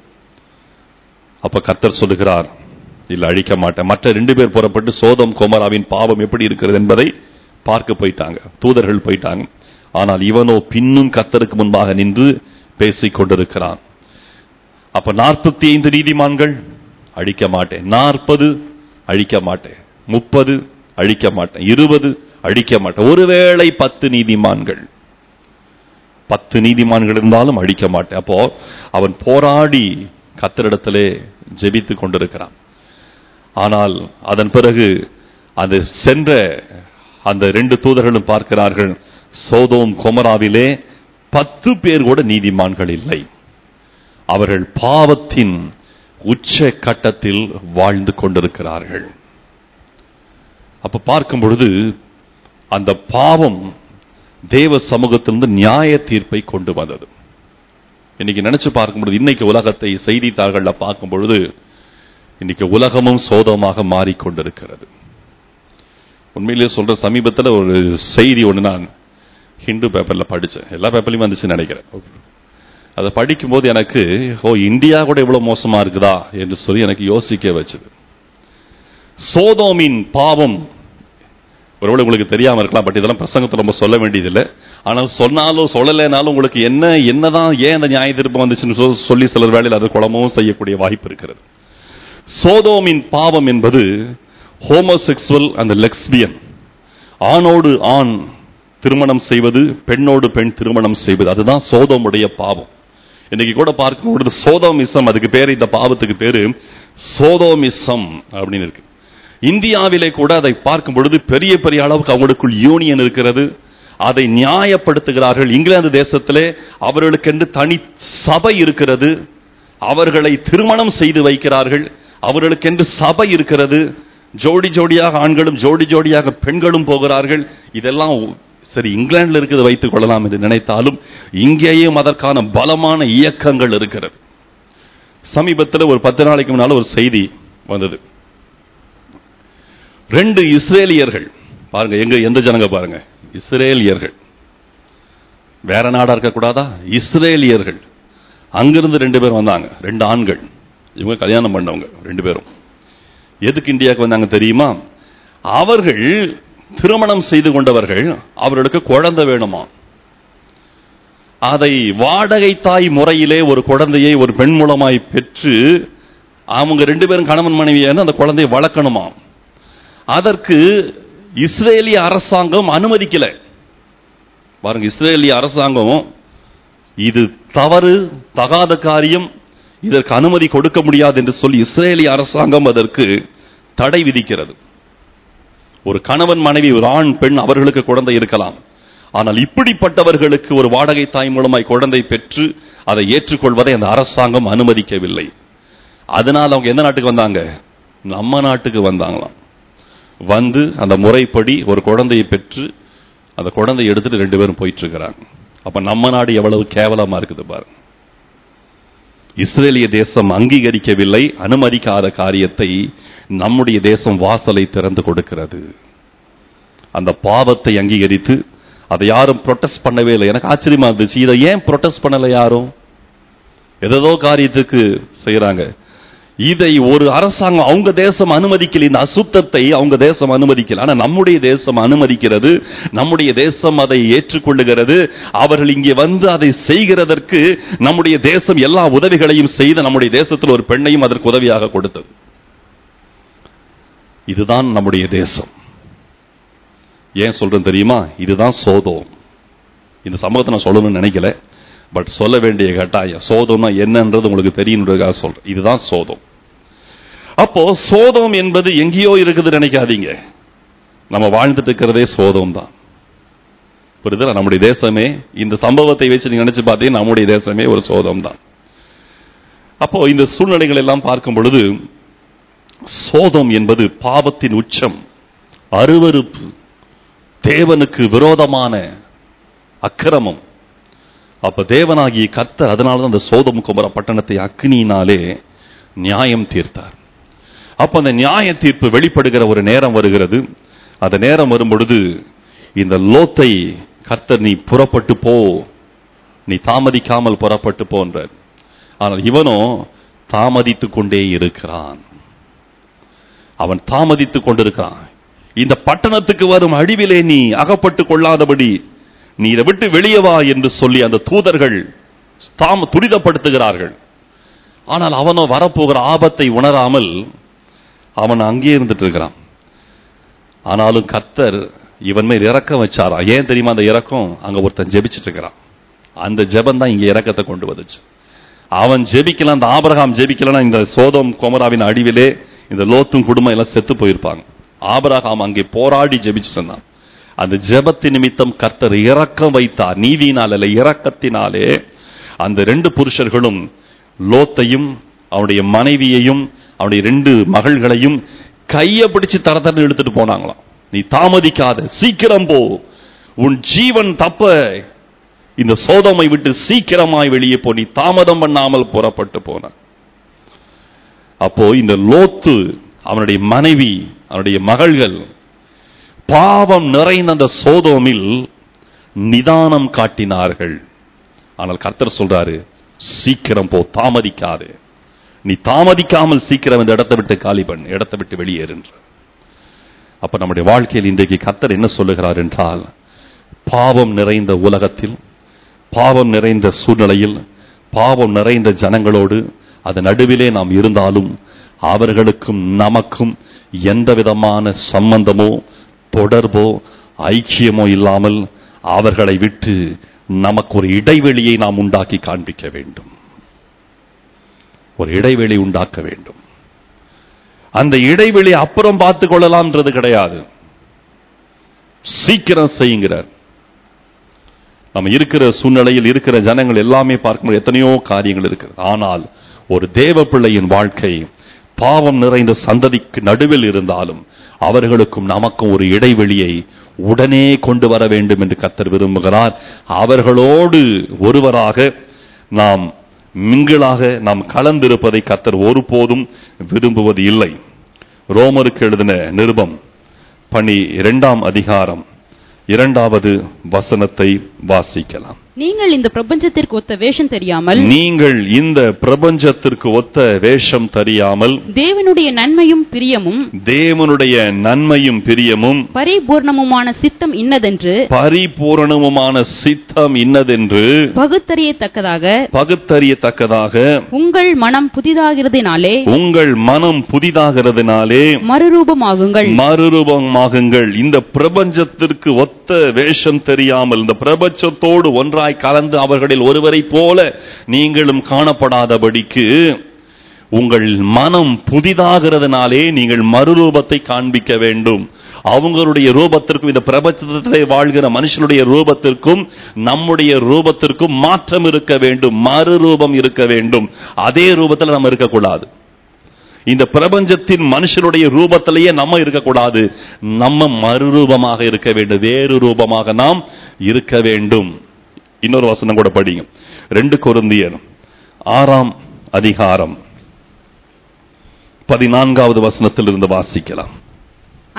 அப்ப கர்த்தர் சொல்லுகிறார் இல்ல அழிக்க மாட்டேன் மற்ற ரெண்டு பேர் புறப்பட்டு சோதம் கோமராவின் பாவம் எப்படி இருக்கிறது என்பதை பார்க்க போயிட்டாங்க தூதர்கள் போயிட்டாங்க ஆனால் இவனோ பின்னும் கர்த்தருக்கு முன்பாக நின்று பேசிக் கொண்டிருக்கிறான் அப்ப நாற்பத்தி ஐந்து நீதிமான்கள் அழிக்க மாட்டேன் நாற்பது அழிக்க மாட்டேன் முப்பது அழிக்க மாட்டேன் இருபது அழிக்க மாட்டேன் ஒருவேளை பத்து நீதிமான்கள் பத்து நீதிமான்கள் இருந்தாலும் அழிக்க மாட்டேன் அப்போ அவன் போராடி கத்தரிடத்திலே ஜெபித்துக் கொண்டிருக்கிறான் ஆனால் அதன் பிறகு அது சென்ற அந்த ரெண்டு தூதர்களும் பார்க்கிறார்கள் சோதோம் கொமராவிலே பத்து பேர் கூட நீதிமான்கள் இல்லை அவர்கள் பாவத்தின் உச்ச கட்டத்தில் வாழ்ந்து கொண்டிருக்கிறார்கள் அப்ப பார்க்கும் பொழுது அந்த பாவம் தேவ சமூகத்திலிருந்து நியாய தீர்ப்பை கொண்டு வந்தது இன்னைக்கு நினைச்சு பார்க்கும் பொழுது இன்னைக்கு உலகத்தை செய்தித்தாள்கள்ல பார்க்கும் பொழுது இன்னைக்கு உலகமும் சோதமாக மாறிக்கொண்டிருக்கிறது உண்மையிலேயே சொல்ற சமீபத்தில் ஒரு செய்தி ஒன்று நான் ஹிந்து பேப்பர்ல படிச்சேன் எல்லா பேப்பர்லயும் வந்துச்சுன்னு நினைக்கிறேன் அதை படிக்கும்போது எனக்கு ஓ இந்தியா கூட இவ்வளவு மோசமா இருக்குதா என்று சொல்லி எனக்கு யோசிக்க வச்சது சோதோமின் பாவம் ஒருவேளை உங்களுக்கு தெரியாம இருக்கலாம் பட் இதெல்லாம் பிரசங்கத்தை ரொம்ப சொல்ல வேண்டியதில்லை ஆனால் சொன்னாலும் சொல்லலைனாலும் உங்களுக்கு என்ன என்னதான் ஏன் அந்த நியாய தீர்ப்பு வந்துச்சுன்னு சொ- சொல்லி சிலர் வேளையில் அது குழம்பவும் செய்யக்கூடிய வாய்ப்பு இருக்கிறது சோதோமின் பாவம் என்பது ஹோமோசெக்சுவல் அந்த லெக்ஸ்பியன் ஆணோடு ஆண் திருமணம் செய்வது பெண்ணோடு பெண் திருமணம் செய்வது அதுதான் சோதோமுடைய பாவம் இன்னைக்கு கூட பார்க்கும் பொழுது சோதோமிசம் அதுக்கு பேரு இந்த பாவத்துக்கு பேரு சோதோமிசம் அப்படின்னு இருக்கு இந்தியாவிலே கூட அதை பார்க்கும் பொழுது பெரிய பெரிய அளவுக்கு அவங்களுக்குள் யூனியன் இருக்கிறது அதை நியாயப்படுத்துகிறார்கள் இங்கிலாந்து தேசத்திலே அவர்களுக்கென்று தனி சபை இருக்கிறது அவர்களை திருமணம் செய்து வைக்கிறார்கள் அவர்களுக்கென்று சபை இருக்கிறது ஜோடி ஜோடியாக ஆண்களும் ஜோடி ஜோடியாக பெண்களும் போகிறார்கள் இதெல்லாம் சரி இங்கிலாந்துல இருக்கிறது வைத்துக் கொள்ளலாம் என்று நினைத்தாலும் இங்கேயும் அதற்கான பலமான இயக்கங்கள் இருக்கிறது சமீபத்தில் ஒரு பத்து நாளைக்கு முன்னால ஒரு செய்தி வந்தது ரெண்டு இஸ்ரேலியர்கள் பாருங்க எங்க எந்த ஜனங்க பாருங்க இஸ்ரேலியர்கள் வேற நாடா இருக்கக்கூடாதா இஸ்ரேலியர்கள் அங்கிருந்து ரெண்டு பேர் வந்தாங்க ரெண்டு ஆண்கள் இவங்க கல்யாணம் பண்ணவங்க ரெண்டு பேரும் எதுக்கு இந்தியாவுக்கு வந்தாங்க தெரியுமா அவர்கள் திருமணம் செய்து கொண்டவர்கள் அவர்களுக்கு குழந்தை வேணுமா அதை வாடகை தாய் முறையிலே ஒரு குழந்தையை ஒரு பெண் மூலமாய் பெற்று அவங்க ரெண்டு பேரும் கணவன் மனைவியான அந்த குழந்தையை வளர்க்கணுமா அதற்கு இஸ்ரேலிய அரசாங்கம் அனுமதிக்கல பாருங்க இஸ்ரேலிய அரசாங்கம் இது தவறு தகாத காரியம் இதற்கு அனுமதி கொடுக்க முடியாது என்று சொல்லி இஸ்ரேலிய அரசாங்கம் அதற்கு தடை விதிக்கிறது ஒரு கணவன் மனைவி ஒரு ஆண் பெண் அவர்களுக்கு குழந்தை இருக்கலாம் ஆனால் இப்படிப்பட்டவர்களுக்கு ஒரு வாடகை தாய் மூலமாய் குழந்தை பெற்று அதை ஏற்றுக்கொள்வதை அந்த அரசாங்கம் அனுமதிக்கவில்லை அதனால் அவங்க எந்த நாட்டுக்கு வந்தாங்க நம்ம நாட்டுக்கு வந்தாங்களாம் வந்து அந்த முறைப்படி ஒரு குழந்தையை பெற்று அந்த குழந்தையை எடுத்துட்டு ரெண்டு பேரும் போயிட்டு இருக்கிறாங்க அப்ப நம்ம நாடு எவ்வளவு கேவலமா இருக்குது பாருங்க இஸ்ரேலிய தேசம் அங்கீகரிக்கவில்லை அனுமதிக்காத காரியத்தை நம்முடைய தேசம் வாசலை திறந்து கொடுக்கிறது அந்த பாவத்தை அங்கீகரித்து அதை யாரும் ப்ரொட்டஸ்ட் பண்ணவே இல்லை எனக்கு ஆச்சரியமா இருந்துச்சு இதை ஏன் ப்ரொட்டஸ்ட் பண்ணல யாரும் ஏதோ காரியத்துக்கு செய்யறாங்க இதை ஒரு அரசாங்கம் அவங்க தேசம் அனுமதிக்கல இந்த அசுத்தத்தை அவங்க தேசம் அனுமதிக்கல ஆனா நம்முடைய தேசம் அனுமதிக்கிறது நம்முடைய தேசம் அதை ஏற்றுக்கொள்ளுகிறது அவர்கள் இங்கே வந்து அதை செய்கிறதற்கு நம்முடைய தேசம் எல்லா உதவிகளையும் செய்து நம்முடைய தேசத்தில் ஒரு பெண்ணையும் அதற்கு உதவியாக கொடுத்தது இதுதான் நம்முடைய தேசம் ஏன் சொல்றேன் தெரியுமா இதுதான் சோதம் இந்த சம்பவத்தை நான் சொல்லணும்னு நினைக்கல பட் சொல்ல வேண்டிய கட்டாயம் சோதம்னா என்னன்றது உங்களுக்கு தெரியுன்றதுக்காக சொல்றேன் இதுதான் சோதம் அப்போ சோதம் என்பது எங்கேயோ இருக்குது நினைக்காதீங்க நம்ம வாழ்ந்துட்டு இருக்கிறதே சோதம் தான் புரியுதா நம்முடைய தேசமே இந்த சம்பவத்தை வச்சு நீங்க நினைச்சு பார்த்தீங்கன்னா நம்முடைய தேசமே ஒரு சோதம் தான் அப்போ இந்த சூழ்நிலைகள் எல்லாம் பார்க்கும் பொழுது சோதம் என்பது பாவத்தின் உச்சம் அருவருப்பு தேவனுக்கு விரோதமான அக்கிரமம் அப்ப தேவனாகிய கர்த்தர் அதனாலதான் அந்த சோதம் குமர பட்டணத்தை அக்னியினாலே நியாயம் தீர்த்தார் அப்ப அந்த நியாய தீர்ப்பு வெளிப்படுகிற ஒரு நேரம் வருகிறது அந்த நேரம் வரும் பொழுது இந்த லோத்தை கர்த்தர் நீ புறப்பட்டு போ நீ தாமதிக்காமல் புறப்பட்டு போன்றார் ஆனால் இவனோ தாமதித்துக் கொண்டே இருக்கிறான் அவன் தாமதித்துக் கொண்டிருக்கிறான் இந்த பட்டணத்துக்கு வரும் அழிவிலே நீ அகப்பட்டு கொள்ளாதபடி நீ இதை விட்டு வெளியே வா என்று சொல்லி அந்த தூதர்கள் தாம துரிதப்படுத்துகிறார்கள் ஆனால் அவனோ வரப்போகிற ஆபத்தை உணராமல் அவன் அங்கே இருந்துட்டு இருக்கிறான் ஆனாலும் கர்த்தர் இவன் மேல் இறக்கம் வச்சாரா ஏன் தெரியுமா அந்த இறக்கம் அங்க ஒருத்தன் ஜெபிச்சிட்டு இருக்கிறான் அந்த ஜெபம் தான் இங்க இறக்கத்தை கொண்டு வந்துச்சு அவன் ஜெபிக்கலாம் அந்த ஆபிரகாம் ஜெபிக்கலன்னா இந்த சோதம் கோமராவின் அடிவிலே இந்த லோத்தும் குடும்பம் எல்லாம் செத்து போயிருப்பாங்க ஆபிரகாம் அங்கே போராடி ஜெபிச்சிட்டு இருந்தான் அந்த ஜெபத்தின் நிமித்தம் கர்த்தர் இறக்கம் வைத்தார் நீதியினால் அல்ல இரக்கத்தினாலே அந்த ரெண்டு புருஷர்களும் லோத்தையும் அவனுடைய மனைவியையும் அவனுடைய ரெண்டு மகள்களையும் கைய பிடிச்சு தர தரன்னு இழுத்துட்டு போனாங்களாம் நீ தாமதிக்காத சீக்கிரம் போ உன் ஜீவன் தப்ப இந்த சோதமை விட்டு சீக்கிரமாய் வெளியே போ நீ தாமதம் பண்ணாமல் புறப்பட்டு போன அப்போ இந்த லோத்து அவனுடைய மனைவி அவனுடைய மகள்கள் பாவம் நிறைந்த அந்த சோதோமில் நிதானம் காட்டினார்கள் ஆனால் கர்த்தர் சொல்றாரு சீக்கிரம் போ தாமதிக்காது நீ தாமதிக்காமல் சீக்கிரம் இந்த இடத்தை விட்டு காலி பண்ணு இடத்தை விட்டு வெளியேறுன்ற அப்ப நம்முடைய வாழ்க்கையில் இன்றைக்கு கர்த்தர் என்ன சொல்லுகிறார் என்றால் பாவம் நிறைந்த உலகத்தில் பாவம் நிறைந்த சூழ்நிலையில் பாவம் நிறைந்த ஜனங்களோடு அதன் நடுவிலே நாம் இருந்தாலும் அவர்களுக்கும் நமக்கும் எந்த விதமான சம்பந்தமோ தொடர்போ ஐக்கியமோ இல்லாமல் அவர்களை விட்டு நமக்கு ஒரு இடைவெளியை நாம் உண்டாக்கி காண்பிக்க வேண்டும் ஒரு இடைவெளி உண்டாக்க வேண்டும் அந்த இடைவெளி அப்புறம் பார்த்து கொள்ளலாம்ன்றது கிடையாது சீக்கிரம் செய்யுங்கிறார் நம்ம இருக்கிற சூழ்நிலையில் இருக்கிற ஜனங்கள் எல்லாமே பார்க்கும்போது எத்தனையோ காரியங்கள் இருக்கிறது ஆனால் ஒரு தேவ பிள்ளையின் வாழ்க்கை பாவம் நிறைந்த சந்ததிக்கு நடுவில் இருந்தாலும் அவர்களுக்கும் நமக்கும் ஒரு இடைவெளியை உடனே கொண்டு வர வேண்டும் என்று கர்த்தர் விரும்புகிறார் அவர்களோடு ஒருவராக நாம் மிங்கிளாக நாம் கலந்திருப்பதை கர்த்தர் ஒருபோதும் விரும்புவது இல்லை ரோமருக்கு எழுதின நிருபம் பணி இரண்டாம் அதிகாரம் இரண்டாவது வசனத்தை வாசிக்கலாம் நீங்கள் இந்த பிரபஞ்சத்திற்கு ஒத்த வேஷம் தெரியாமல் நீங்கள் இந்த பிரபஞ்சத்திற்கு ஒத்த வேஷம் தெரியாமல் தேவனுடைய நன்மையும் பிரியமும் தேவனுடைய நன்மையும் பிரியமும் பரிபூர்ணமுமான சித்தம் இன்னதென்று பரிபூரணமுமான சித்தம் இன்னதென்று பகுத்தறியத்தக்கதாக பகுத்தறியத்தக்கதாக உங்கள் மனம் புதிதாகிறதினாலே உங்கள் மனம் புதிதாகிறதுனாலே மறுரூபமாகுங்கள் மறுரூபமாகுங்கள் இந்த பிரபஞ்சத்திற்கு ஒத்த வேஷம் தெரியாமல் இந்த பிரபஞ்சத்தோடு ஒன்றாய் கலந்து அவர்களில் ஒருவரைப் போல நீங்களும் காணப்படாதபடிக்கு உங்கள் மனம் புதிதாகிறதுனாலே நீங்கள் மறுரூபத்தை காண்பிக்க வேண்டும் அவங்களுடைய ரூபத்திற்கும் இந்த பிரபஞ்சத்திலே வாழ்கிற மனுஷனுடைய ரூபத்திற்கும் நம்முடைய ரூபத்திற்கும் மாற்றம் இருக்க வேண்டும் மறுரூபம் இருக்க வேண்டும் அதே ரூபத்தில் நம்ம இருக்கக்கூடாது இந்த பிரபஞ்சத்தின் மனுஷனுடைய ரூபத்திலேயே நம்ம இருக்கக்கூடாது நம்ம மறுரூபமாக இருக்க வேண்டும் வேறு ரூபமாக நாம் இருக்க வேண்டும் இன்னொரு வசனம் கூட படிங்க ரெண்டு கொருந்தியர் ஆறாம் அதிகாரம் பதினான்காவது வசனத்தில் இருந்து வாசிக்கலாம்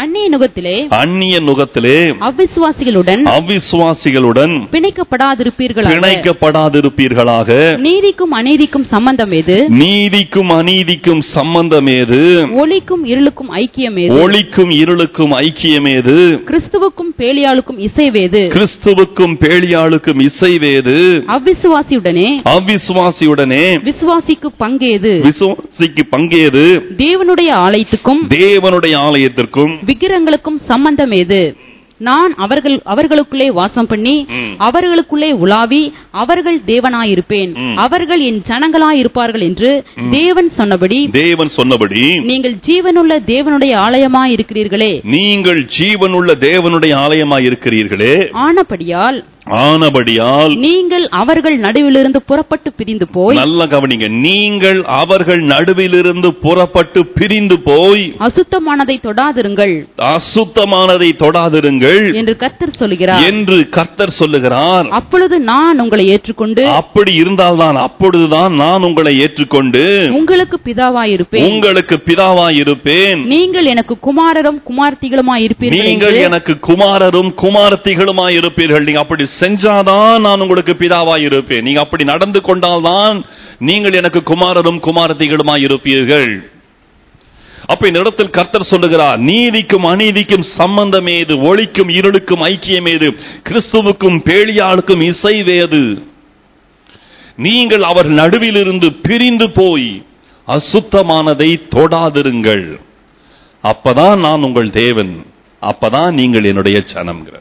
அந்நிய நுகத்திலே அந்நிய நுகத்திலே அவ்விசுவாசிகளுடன் அவிசுவாசிகளுடன் பிணைக்கப்படாதிருப்பீர்களாக பிணைக்கப்படாதிருப்பீர்களாக நீதிக்கும் அநீதிக்கும் சம்பந்தம் எது நீதிக்கும் அநீதிக்கும் சம்பந்தமேது ஒளிக்கும் இருளுக்கும் ஐக்கியம் ஏது ஒளிக்கும் இருளுக்கும் ஐக்கியமேது கிறிஸ்துவுக்கும் பேலியாளுக்கும் இசைவேது கிறிஸ்துவுக்கும் பேழியாளுக்கும் இசைவேது அவ்விசுவாசியுடனே அவிசுவாசியுடனே விசுவாசிக்கு பங்கேது விசுவாசிக்கு பங்கேது தேவனுடைய ஆலயத்துக்கும் தேவனுடைய ஆலயத்திற்கும் விக்கிரங்களுக்கும் சம்பந்தம் ஏது நான் அவர்கள் அவர்களுக்குள்ளே வாசம் பண்ணி ம். அவர்களுக்குள்ளே உலாவி அவர்கள் தேவனாயிருப்பேன் ம். அவர்கள் என் ஜனங்களாயிருப்பார்கள் என்று தேவன் சொன்னபடி தேவன் சொன்னபடி நீங்கள் ஜீவனுள்ள தேவனுடைய ஆலயமாய் இருக்கிறீர்களே நீங்கள் ஜீவனுள்ள தேவனுடைய ஆலயமாய் இருக்கிறீர்களே ஆனபடியால் ஆனபடியால் நீங்கள் அவர்கள் நடுவிலிருந்து புறப்பட்டு பிரிந்து போய் நல்ல கவனிங்க நீங்கள் அவர்கள் நடுவிலிருந்து புறப்பட்டு பிரிந்து போய் அசுத்தமானதை தொடாதிருங்கள் அசுத்தமானதை தொடாதிருங்கள் என்று கர்த்தர் சொல்கிறார் என்று கர்த்தர் சொல்லுகிறார் அப்பொழுது நான் உங்களை ஏற்றுக்கொண்டு அப்படி இருந்தால்தான் அப்பொழுதுதான் நான் உங்களை ஏற்றுக்கொண்டு உங்களுக்கு பிதாவாயிருப்பேன் உங்களுக்கு பிதாவாய் இருப்பேன் நீங்கள் எனக்கு குமாரரும் குமார்த்திகளுமாய் இருப்பீர்கள் நீங்கள் என்று எனக்கு குமாரரும் குமாரத்திகளுமாய் இருப்பீர்கள் நீங்க அப்படி செஞ்சாதான் நான் உங்களுக்கு பிதாவாய் இருப்பேன் நீங்க அப்படி நடந்து கொண்டால்தான் நீங்கள் எனக்கு குமாரரும் குமாரத்திகளுமாய் இருப்பீர்கள் அப்ப இந்த இடத்தில் கர்த்தர் சொல்லுகிறார் நீதிக்கும் அநீதிக்கும் சம்பந்தமேது ஒளிக்கும் இருளுக்கும் ஐக்கியமேது கிறிஸ்துவுக்கும் பேழியாளுக்கும் இசைவேது நீங்கள் அவர் நடுவிலிருந்து பிரிந்து போய் அசுத்தமானதை தொடாதிருங்கள் அப்பதான் நான் உங்கள் தேவன் அப்பதான் நீங்கள் என்னுடைய ஜனம்ங்கிற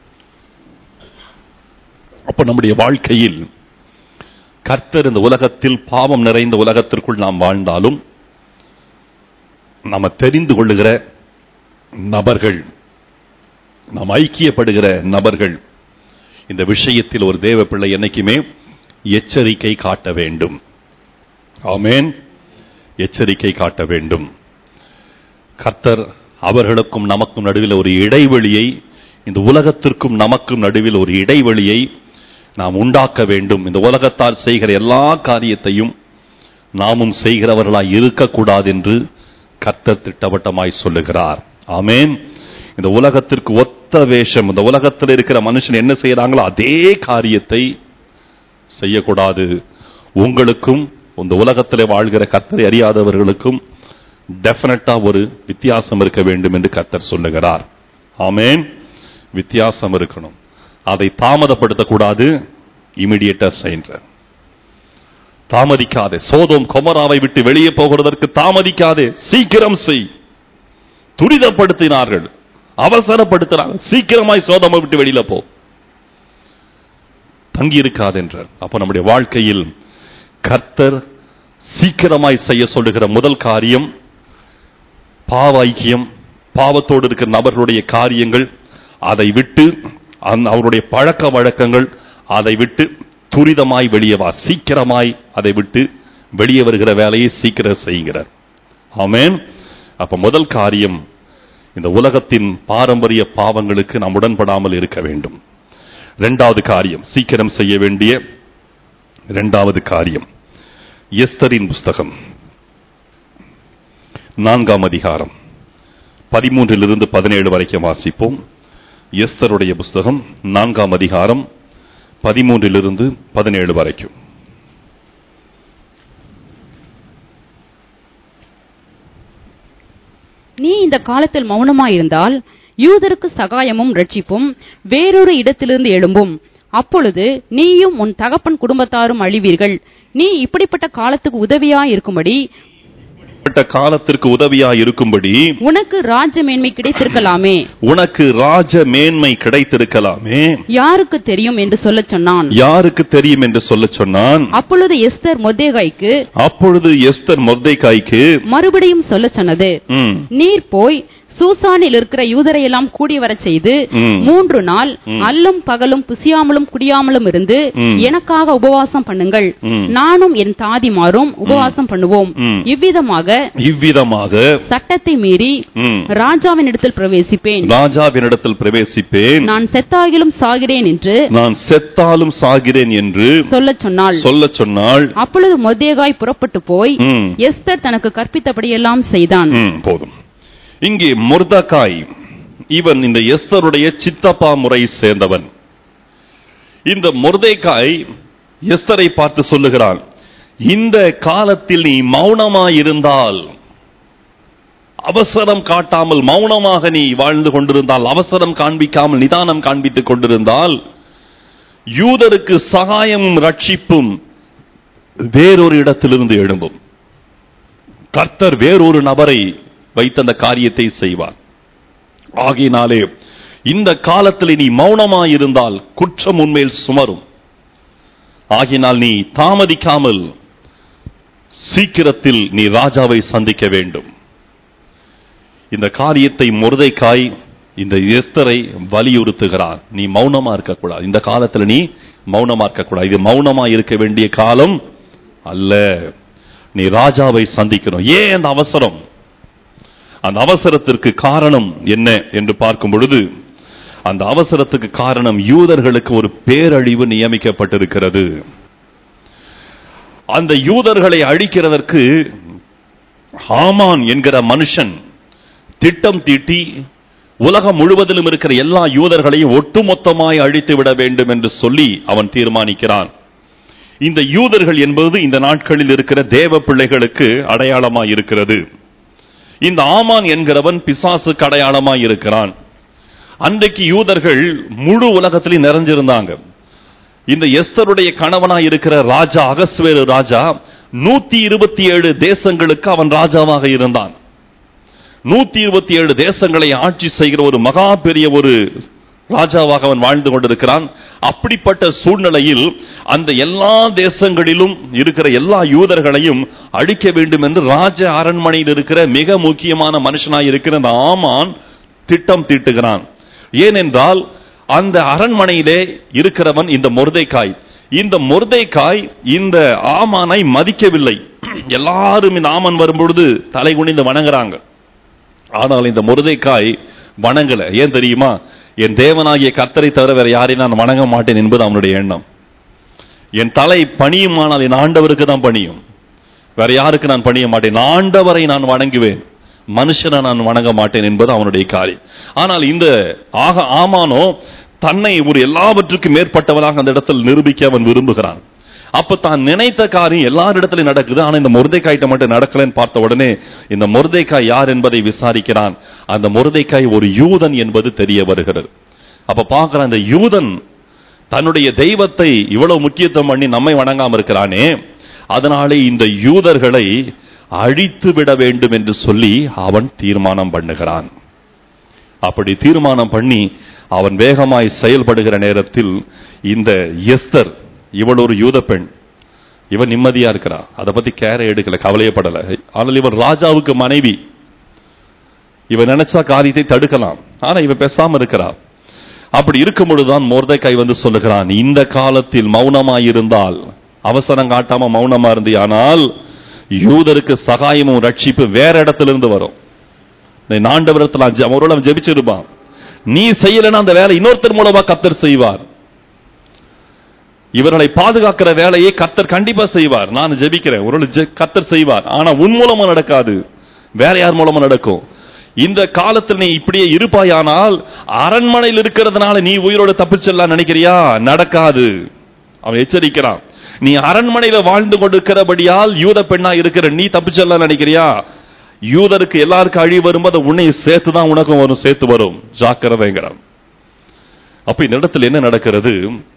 அப்ப நம்முடைய வாழ்க்கையில் கர்த்தர் இந்த உலகத்தில் பாவம் நிறைந்த உலகத்திற்குள் நாம் வாழ்ந்தாலும் நாம தெரிந்து கொள்ளுகிற நபர்கள் நாம் ஐக்கியப்படுகிற நபர்கள் இந்த விஷயத்தில் ஒரு தேவ பிள்ளை என்னைக்குமே எச்சரிக்கை காட்ட வேண்டும் ஆமென் எச்சரிக்கை காட்ட வேண்டும் கர்த்தர் அவர்களுக்கும் நமக்கும் நடுவில் ஒரு இடைவெளியை இந்த உலகத்திற்கும் நமக்கும் நடுவில் ஒரு இடைவெளியை நாம் உண்டாக்க வேண்டும் இந்த உலகத்தால் செய்கிற எல்லா காரியத்தையும் நாமும் செய்கிறவர்களாய் இருக்கக்கூடாது என்று கர்த்தர் திட்டவட்டமாய் சொல்லுகிறார் ஆமென் இந்த உலகத்திற்கு ஒத்த வேஷம் இந்த உலகத்தில் இருக்கிற மனுஷன் என்ன செய்யறாங்களோ அதே காரியத்தை செய்யக்கூடாது உங்களுக்கும் இந்த உலகத்திலே வாழ்கிற கர்த்தரை அறியாதவர்களுக்கும் டெஃபினட்டா ஒரு வித்தியாசம் இருக்க வேண்டும் என்று கர்த்தர் சொல்லுகிறார் ஆமென் வித்தியாசம் இருக்கணும் அதை தாமதப்படுத்தக்கூடாது இமிடியேட்டா செய்ன்ற தாமதிக்காதே சோதோம் கொமராவை விட்டு வெளியே போகிறதற்கு தாமதிக்காதே சீக்கிரம் செய் துரிதப்படுத்தினார்கள் அவசரப்படுத்தினார்கள் சீக்கிரமாய் சோதமை விட்டு வெளியில போ தங்கி இருக்காது என்றார் அப்ப நம்முடைய வாழ்க்கையில் கர்த்தர் சீக்கிரமாய் செய்ய சொல்லுகிற முதல் காரியம் பாவ ஐக்கியம் பாவத்தோடு இருக்கிற நபர்களுடைய காரியங்கள் அதை விட்டு அந்த- அவருடைய பழக்க வழக்கங்கள் அதை விட்டு துரிதமாய் வெளியே வா சீக்கிரமாய் அதை விட்டு வெளியே வருகிற வேலையை சீக்கிரம் செய்கிறார் ஆமென் அப்ப முதல் காரியம் இந்த உலகத்தின் பாரம்பரிய பாவங்களுக்கு நாம் உடன்படாமல் இருக்க வேண்டும் இரண்டாவது காரியம் சீக்கிரம் செய்ய வேண்டிய இரண்டாவது காரியம் எஸ்தரின் புஸ்தகம் நான்காம் அதிகாரம் பதிமூன்றிலிருந்து பதினேழு வரைக்கும் வாசிப்போம் எஸ்தருடைய புஸ்தகம் நான்காம் அதிகாரம் பதிமூன்றிலிருந்து பதினேழு வரைக்கும் நீ இந்த காலத்தில் மௌனமாயிருந்தால் யூதருக்கு சகாயமும் ரட்சிப்பும் வேறொரு இடத்திலிருந்து எழும்பும் அப்பொழுது நீயும் உன் தகப்பன் குடும்பத்தாரும் அழிவீர்கள் நீ இப்படிப்பட்ட காலத்துக்கு உதவியாயிருக்கும்படி இப்படிப்பட்ட காலத்திற்கு உதவியா இருக்கும்படி உனக்கு ராஜ்ய மேன்மை கிடைத்திருக்கலாமே உனக்கு ராஜ மேன்மை கிடைத்திருக்கலாமே யாருக்கு தெரியும் என்று சொல்லச் சொன்னான் யாருக்கு தெரியும் என்று சொல்ல சொன்னான் அப்பொழுது எஸ்தர் மொத்தேகாய்க்கு அப்பொழுது எஸ்தர் மொர்தேகாய்க்கு மறுபடியும் சொல்லச் சொன்னது ம், நீர் போய் சூசானில் இருக்கிற யூதரையெல்லாம் கூடி வரச் செய்து ம். மூன்று நாள் ம். அல்லும் பகலும் புசியாமலும் குடியாமலும் இருந்து ம். எனக்காக உபவாசம் பண்ணுங்கள் ம். நானும் என் தாதிமாரும் உபவாசம் பண்ணுவோம் ம். இவ்விதமாக இவ்விதமாக சட்டத்தை மீறி ம், ராஜாவின் இடத்தில் பிரவேசிப்பேன் ராஜாவினிடத்தில் பிரவேசிப்பேன் நான் செத்தாகிலும் சாகிறேன் என்று நான் செத்தாலும் சாகிறேன் என்று சொல்லச் சொன்னாள் சொல்ல சொன்னால் அப்பொழுது மொத்தேகாய் புறப்பட்டு போய் ம், எஸ்தர் தனக்கு கற்பித்தபடியெல்லாம் செய்தான் ம், போதும் இங்கே முர்தகாய் இவன் இந்த எஸ்தருடைய சித்தப்பா முறை சேர்ந்தவன் இந்த முர்தேக்காய் எஸ்தரை பார்த்து சொல்லுகிறான் இந்த காலத்தில் நீ மௌனமாயிருந்தால் அவசரம் காட்டாமல் மௌனமாக நீ வாழ்ந்து கொண்டிருந்தால் அவசரம் காண்பிக்காமல் நிதானம் காண்பித்துக் கொண்டிருந்தால் யூதருக்கு சகாயமும் ரட்சிப்பும் வேறொரு இடத்திலிருந்து எழும்பும் கர்த்தர் வேறொரு நபரை வைத்த அந்த காரியத்தை செய்வார் ஆகையினாலே இந்த காலத்தில் நீ மௌனமாயிருந்தால் குற்றம் உண்மையில் சுமரும் ஆகினால் நீ தாமதிக்காமல் சீக்கிரத்தில் நீ ராஜாவை சந்திக்க வேண்டும் இந்த காரியத்தை முருதைக்காய் இந்த எஸ்தரை வலியுறுத்துகிறார் நீ மௌனமா இருக்கக்கூடாது இந்த காலத்துல நீ மௌனமா இருக்கக்கூடாது இது மௌனமா இருக்க வேண்டிய காலம் அல்ல நீ ராஜாவை சந்திக்கணும் ஏன் அந்த அவசரம் அந்த அவசரத்திற்கு காரணம் என்ன என்று பார்க்கும் பொழுது அந்த அவசரத்துக்கு காரணம் யூதர்களுக்கு ஒரு பேரழிவு நியமிக்கப்பட்டிருக்கிறது அந்த யூதர்களை அழிக்கிறதற்கு ஹாமான் என்கிற மனுஷன் திட்டம் தீட்டி உலகம் முழுவதிலும் இருக்கிற எல்லா யூதர்களையும் ஒட்டுமொத்தமாய் அழித்து விட வேண்டும் என்று சொல்லி அவன் தீர்மானிக்கிறான் இந்த யூதர்கள் என்பது இந்த நாட்களில் இருக்கிற தேவ பிள்ளைகளுக்கு அடையாளமாய் இருக்கிறது இந்த ஆமான் என்கிறவன் பிசாசுக்கு அடையாளமாய் இருக்கிறான் அன்றைக்கு யூதர்கள் முழு உலகத்திலும் நிறைஞ்சிருந்தாங்க இந்த எஸ்தருடைய கணவனாய் இருக்கிற ராஜா அகஸ்வேரு ராஜா நூத்தி இருபத்தி ஏழு தேசங்களுக்கு அவன் ராஜாவாக இருந்தான் நூத்தி இருபத்தி ஏழு தேசங்களை ஆட்சி செய்கிற ஒரு மகா பெரிய ஒரு ராஜாவாக அவன் வாழ்ந்து கொண்டிருக்கிறான் அப்படிப்பட்ட சூழ்நிலையில் அந்த எல்லா தேசங்களிலும் இருக்கிற எல்லா யூதர்களையும் அழிக்க வேண்டும் என்று ராஜ அரண்மனையில் இருக்கிற மிக முக்கியமான மனுஷனாய் இருக்கிற அந்த ஆமான் திட்டம் தீட்டுகிறான் ஏனென்றால் அந்த அரண்மனையிலே இருக்கிறவன் இந்த மொர்தைக்காய் இந்த மொர்தைக்காய் இந்த ஆமானை மதிக்கவில்லை எல்லாரும் இந்த ஆமன் வரும்பொழுது தலை குனிந்து வணங்குறாங்க ஆனால் இந்த முருதைக்காய் வணங்கல ஏன் தெரியுமா என் தேவனாகிய கர்த்தரை தவிர வேற யாரையும் நான் வணங்க மாட்டேன் என்பது அவனுடைய எண்ணம் என் தலை பணியுமானால் என் ஆண்டவருக்கு தான் பணியும் வேற யாருக்கு நான் பணிய மாட்டேன் ஆண்டவரை நான் வணங்குவேன் மனுஷனை நான் வணங்க மாட்டேன் என்பது அவனுடைய காரியம் ஆனால் இந்த ஆக ஆமானோ தன்னை ஒரு எல்லாவற்றுக்கும் மேற்பட்டவனாக அந்த இடத்தில் நிரூபிக்க அவன் விரும்புகிறான் அப்ப தான் நினைத்த காரியம் எல்லாரிடத்திலும் நடக்குது ஆனா இந்த முருதைக்காய்ட்ட மட்டும் நடக்கலன்னு பார்த்த உடனே இந்த முருதைக்காய் யார் என்பதை விசாரிக்கிறான் அந்த முருதைக்காய் ஒரு யூதன் என்பது தெரிய வருகிறது அப்ப பார்க்கிறான் இந்த யூதன் தன்னுடைய தெய்வத்தை இவ்வளவு முக்கியத்துவம் பண்ணி நம்மை வணங்காம இருக்கிறானே அதனாலே இந்த யூதர்களை அழித்து விட வேண்டும் என்று சொல்லி அவன் தீர்மானம் பண்ணுகிறான் அப்படி தீர்மானம் பண்ணி அவன் வேகமாய் செயல்படுகிற நேரத்தில் இந்த எஸ்தர் இவள் ஒரு யூத பெண் இவன் நிம்மதியா இருக்கிறா அதை பத்தி கேர எடுக்கல கவலையப்படல ஆனால் இவன் ராஜாவுக்கு மனைவி இவன் நினைச்சா காரியத்தை தடுக்கலாம் ஆனா இவன் பேசாம இருக்கிறா அப்படி இருக்கும் பொழுதுதான் மோர்தைக்காய் வந்து சொல்லுகிறான் இந்த காலத்தில் மௌனமாயிருந்தால் அவசரம் காட்டாம மௌனமா இருந்தியானால் யூதருக்கு சகாயமும் ரட்சிப்பு வேற இடத்துல இருந்து வரும் நாண்டவரத்தில் அவரோட அவன் ஜெபிச்சிருப்பான் நீ செய்யலன்னா அந்த வேலை இன்னொருத்தர் மூலமா கத்தர் செய்வார் இவர்களை பாதுகாக்கிற வேலையை கத்தர் கண்டிப்பா செய்வார் நான் ஜெபிக்கிறேன் ஒரு கத்தர் செய்வார் ஆனா உன் மூலமா நடக்காது வேற யார் மூலமா நடக்கும் இந்த காலத்தில் நீ இப்படியே இருப்பாயானால் அரண்மனையில் இருக்கிறதுனால நீ உயிரோடு தப்பிச்செல்லாம் நினைக்கிறியா நடக்காது அவன் எச்சரிக்கிறான் நீ அரண்மனையில வாழ்ந்து கொண்டிருக்கிறபடியால் யூத பெண்ணா இருக்கிற நீ தப்பிச்செல்லாம் நினைக்கிறியா யூதருக்கு எல்லாருக்கும் அழி வரும்போது உன்னை சேர்த்து தான் உனக்கும் வரும் சேர்த்து வரும் ஜாக்கிரதைங்கிறான் அப்ப இந்த இடத்துல என்ன நடக்கிறது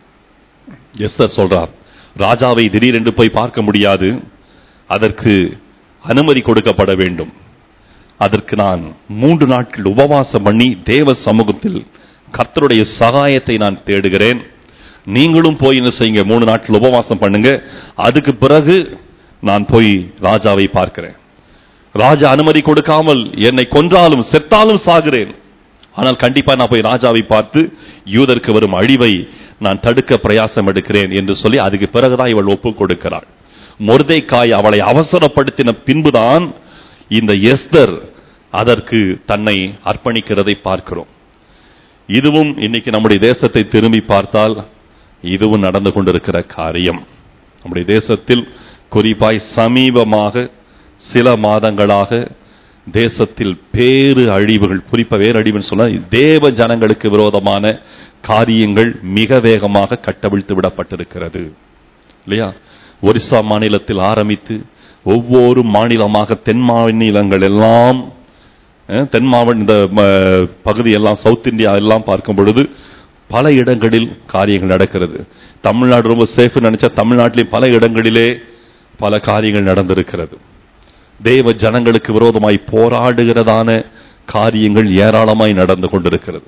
எஸ்தர் சொல்றார் ராஜாவை திடீரென்று போய் பார்க்க முடியாது அதற்கு அனுமதி கொடுக்கப்பட வேண்டும் அதற்கு நான் மூன்று நாட்கள் உபவாசம் பண்ணி தேவ சமூகத்தில் கர்த்தருடைய சகாயத்தை நான் தேடுகிறேன் நீங்களும் போய் என்ன செய்யுங்க மூணு நாட்கள் உபவாசம் பண்ணுங்க அதுக்கு பிறகு நான் போய் ராஜாவை பார்க்கிறேன் ராஜா அனுமதி கொடுக்காமல் என்னை கொன்றாலும் செத்தாலும் சாகிறேன் ஆனால் கண்டிப்பா நான் போய் ராஜாவை பார்த்து யூதருக்கு வரும் அழிவை நான் தடுக்க பிரயாசம் எடுக்கிறேன் என்று சொல்லி அதுக்கு பிறகுதான் இவள் ஒப்பு கொடுக்கிறாள் மொர்தைக்காய் அவளை அவசரப்படுத்தின பின்புதான் இந்த எஸ்தர் அதற்கு தன்னை அர்ப்பணிக்கிறதை பார்க்கிறோம் இதுவும் இன்னைக்கு நம்முடைய தேசத்தை திரும்பி பார்த்தால் இதுவும் நடந்து கொண்டிருக்கிற காரியம் நம்முடைய தேசத்தில் குறிப்பாய் சமீபமாக சில மாதங்களாக தேசத்தில் பேரு அழிவுகள் குறிப்பா வேறு அழிவுன்னு சொன்னா தேவ ஜனங்களுக்கு விரோதமான காரியங்கள் மிக வேகமாக கட்டவிழ்த்து விடப்பட்டிருக்கிறது இல்லையா ஒரிசா மாநிலத்தில் ஆரம்பித்து ஒவ்வொரு மாநிலமாக தென் மாநிலங்கள் எல்லாம் அஹ், தென் மாவட்ட இந்த ம, பகுதி எல்லாம் சவுத் இந்தியா எல்லாம் பார்க்கும் பொழுது பல இடங்களில் காரியங்கள் நடக்கிறது தமிழ்நாடு ரொம்ப சேஃப் நினைச்சா தமிழ்நாட்டிலே பல இடங்களிலே பல காரியங்கள் நடந்திருக்கிறது தேவ ஜனங்களுக்கு விரோதமாய் போராடுகிறதான காரியங்கள் ஏராளமாய் நடந்து கொண்டிருக்கிறது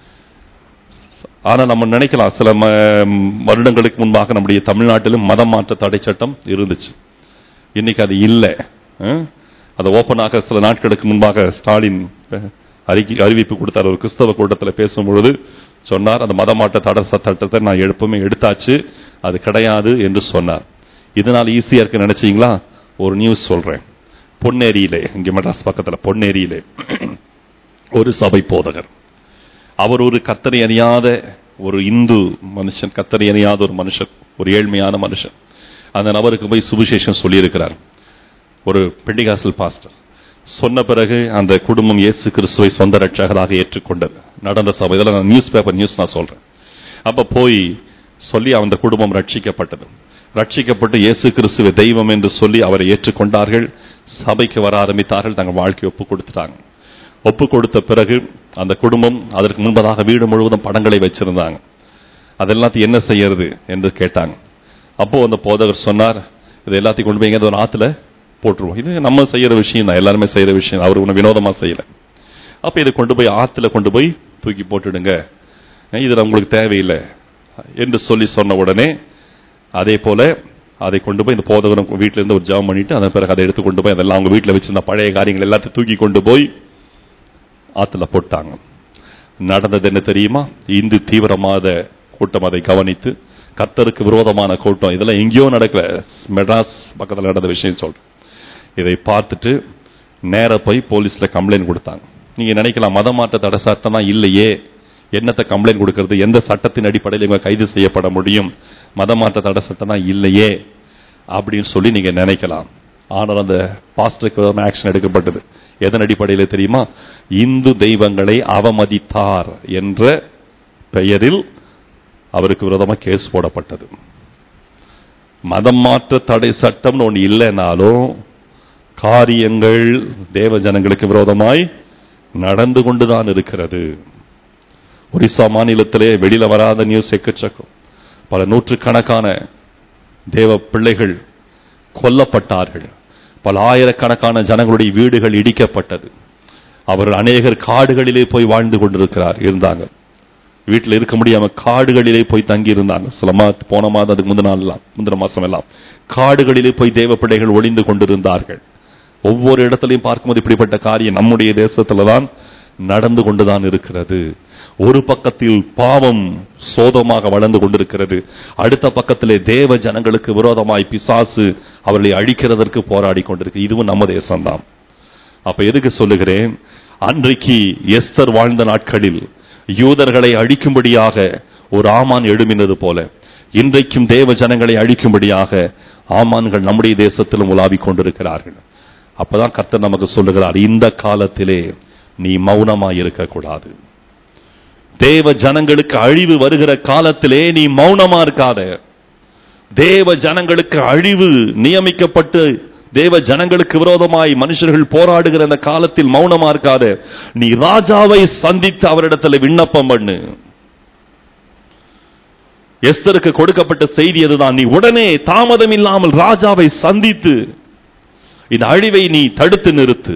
ஆனா நம்ம நினைக்கலாம் சில ம- வருடங்களுக்கு முன்பாக நம்முடைய தமிழ்நாட்டிலும் மதம் மாற்ற தடை சட்டம் இருந்துச்சு இன்னைக்கு அது இல்லை அஹ்? அது ஓப்பனாக சில நாட்களுக்கு முன்பாக ஸ்டாலின் அஹ், அறிக்கை அறிவிப்பு கொடுத்தார் ஒரு கிறிஸ்தவ கூட்டத்தில் பேசும்பொழுது சொன்னார் அந்த மதமாற்ற தடை ச- சட்டத்தை நான் எப்பவுமே எடுத்தாச்சு அது கிடையாது என்று சொன்னார் இதனால் ஈஸியா இருக்கு நினைச்சீங்களா ஒரு நியூஸ் சொல்றேன் பொன்னேரியிலே இங்க மெட்ராஸ் பக்கத்துல பொன்னேரியிலே ஒரு சபை போதகர் அவர் ஒரு கத்தரை அறியாத ஒரு இந்து மனுஷன் கத்தரை அறியாத ஒரு மனுஷன் ஒரு ஏழ்மையான மனுஷன் அந்த நபருக்கு போய் சுவிசேஷம் சொல்லியிருக்கிறார் ஒரு பெண்டிகாசல் பாஸ்டர் சொன்ன பிறகு அந்த குடும்பம் இயேசு கிறிஸ்துவை சொந்த ரட்சகராக ஏற்றுக்கொண்டது நடந்த சபை இதெல்லாம் நான் நியூஸ் பேப்பர் நியூஸ் நான் சொல்றேன் அப்ப போய் சொல்லி அந்த குடும்பம் ரட்சிக்கப்பட்டது ரட்சிக்கப்பட்டு இயேசு கிறிஸ்துவை தெய்வம் என்று சொல்லி அவரை ஏற்றுக்கொண்டார்கள் சபைக்கு வர ஆரம்பித்தார்கள் தங்கள் வாழ்க்கையை ஒப்பு கொடுத்துட்டாங்க ஒப்பு கொடுத்த பிறகு அந்த குடும்பம் அதற்கு முன்பதாக வீடு முழுவதும் படங்களை வச்சிருந்தாங்க அதெல்லாத்தையும் என்ன செய்யறது என்று கேட்டாங்க அப்போ அந்த போதகர் சொன்னார் இது எல்லாத்தையும் கொண்டு போய் எங்கேயாவது ஒரு ஆத்துல போட்டுருவோம் இது நம்ம செய்யற விஷயம் தான் எல்லாருமே செய்யற விஷயம் அவர் ஒன்றும் வினோதமா செய்யல அப்ப இதை கொண்டு போய் ஆத்துல கொண்டு போய் தூக்கி போட்டுடுங்க இது உங்களுக்கு தேவையில்லை என்று சொல்லி சொன்ன உடனே அதே போல அதை கொண்டு போய் இந்த போதகரும் வீட்டில இருந்து ஒரு ஜாம் பண்ணிட்டு அதன் பிறகு அதை எடுத்து கொண்டு போய் அதெல்லாம் அவங்க வீட்டில் வச்சிருந்த பழைய காரியங்கள் எல்லாத்தையும் தூக்கி கொண்டு போய் ஆத்துல போட்டாங்க நடந்தது என்ன தெரியுமா இந்து தீவிரவாத கூட்டம் அதை கவனித்து கர்த்தருக்கு விரோதமான கூட்டம் இதெல்லாம் எங்கேயோ நடக்கல மெட்ராஸ் பக்கத்தில் நடந்த விஷயம் சொல்றேன் இதை பார்த்துட்டு நேர போய் போலீஸ்ல கம்ப்ளைண்ட் கொடுத்தாங்க நீங்க நினைக்கலாம் மதமாற்ற தடை சட்டம் தான் இல்லையே என்னத்தை கம்ப்ளைண்ட் கொடுக்கிறது எந்த சட்டத்தின் அடிப்படையில் இவங்க கைது செய்யப்பட முடியும் மதமாற்ற தடை சட்டம் தான் இல்லையே அப்படின்னு சொல்லி நீங்க நினைக்கலாம் ஆனால் அந்த பாஸ்டருக்கு ஆக்ஷன் எடுக்கப்பட்டது எதன் அடிப்படையில் தெரியுமா இந்து தெய்வங்களை அவமதித்தார் என்ற பெயரில் அவருக்கு விரோதமா கேஸ் போடப்பட்டது மதம் மாற்ற தடை சட்டம்னு ஒன்று இல்லைனாலும் காரியங்கள் தேவ ஜனங்களுக்கு விரோதமாய் நடந்து கொண்டுதான் இருக்கிறது ஒரிசா மாநிலத்திலே வெளியில வராத நியூஸ் எக்கச்சக்கம் பல நூற்றுக்கணக்கான தேவ பிள்ளைகள் கொல்லப்பட்டார்கள் பல ஆயிரக்கணக்கான ஜனங்களுடைய வீடுகள் இடிக்கப்பட்டது அவர்கள் அநேகர் காடுகளிலே போய் வாழ்ந்து கொண்டிருக்கிறார் இருந்தாங்க வீட்டில் இருக்க முடியாம காடுகளிலே போய் தங்கி இருந்தாங்க சில மாத போன மாதம் அதுக்கு முந்தின நாள் எல்லாம் முந்தின மாசம் எல்லாம் காடுகளிலே போய் தேவ பிள்ளைகள் ஒளிந்து கொண்டிருந்தார்கள் ஒவ்வொரு இடத்திலையும் பார்க்கும்போது இப்படிப்பட்ட காரியம் நம்முடைய தேசத்துல தான் நடந்து கொண்டுதான் இருக்கிறது ஒரு பக்கத்தில் பாவம் சோதமாக வளர்ந்து கொண்டிருக்கிறது அடுத்த பக்கத்திலே தேவ ஜனங்களுக்கு விரோதமாய் பிசாசு அவர்களை அழிக்கிறதற்கு போராடி கொண்டிருக்கு இதுவும் நம்ம தேசம்தான் அப்ப எதுக்கு சொல்லுகிறேன் அன்றைக்கு எஸ்தர் வாழ்ந்த நாட்களில் யூதர்களை அழிக்கும்படியாக ஒரு ஆமான் எழுமினது போல இன்றைக்கும் தேவ ஜனங்களை அழிக்கும்படியாக ஆமான்கள் நம்முடைய தேசத்திலும் உலாவிக் கொண்டிருக்கிறார்கள் அப்பதான் கர்த்தர் நமக்கு சொல்லுகிறார் இந்த காலத்திலே நீ மௌனமா இருக்கக்கூடாது தேவ ஜனங்களுக்கு அழிவு வருகிற காலத்திலே நீ மௌனமா இருக்காத தேவ ஜனங்களுக்கு அழிவு நியமிக்கப்பட்டு தேவ ஜனங்களுக்கு விரோதமாய் மனுஷர்கள் போராடுகிற அந்த காலத்தில் மௌனமா இருக்காத நீ ராஜாவை சந்தித்து அவரிடத்துல விண்ணப்பம் பண்ணு எஸ்தருக்கு கொடுக்கப்பட்ட செய்தி அதுதான் நீ உடனே தாமதம் இல்லாமல் ராஜாவை சந்தித்து இந்த அழிவை நீ தடுத்து நிறுத்து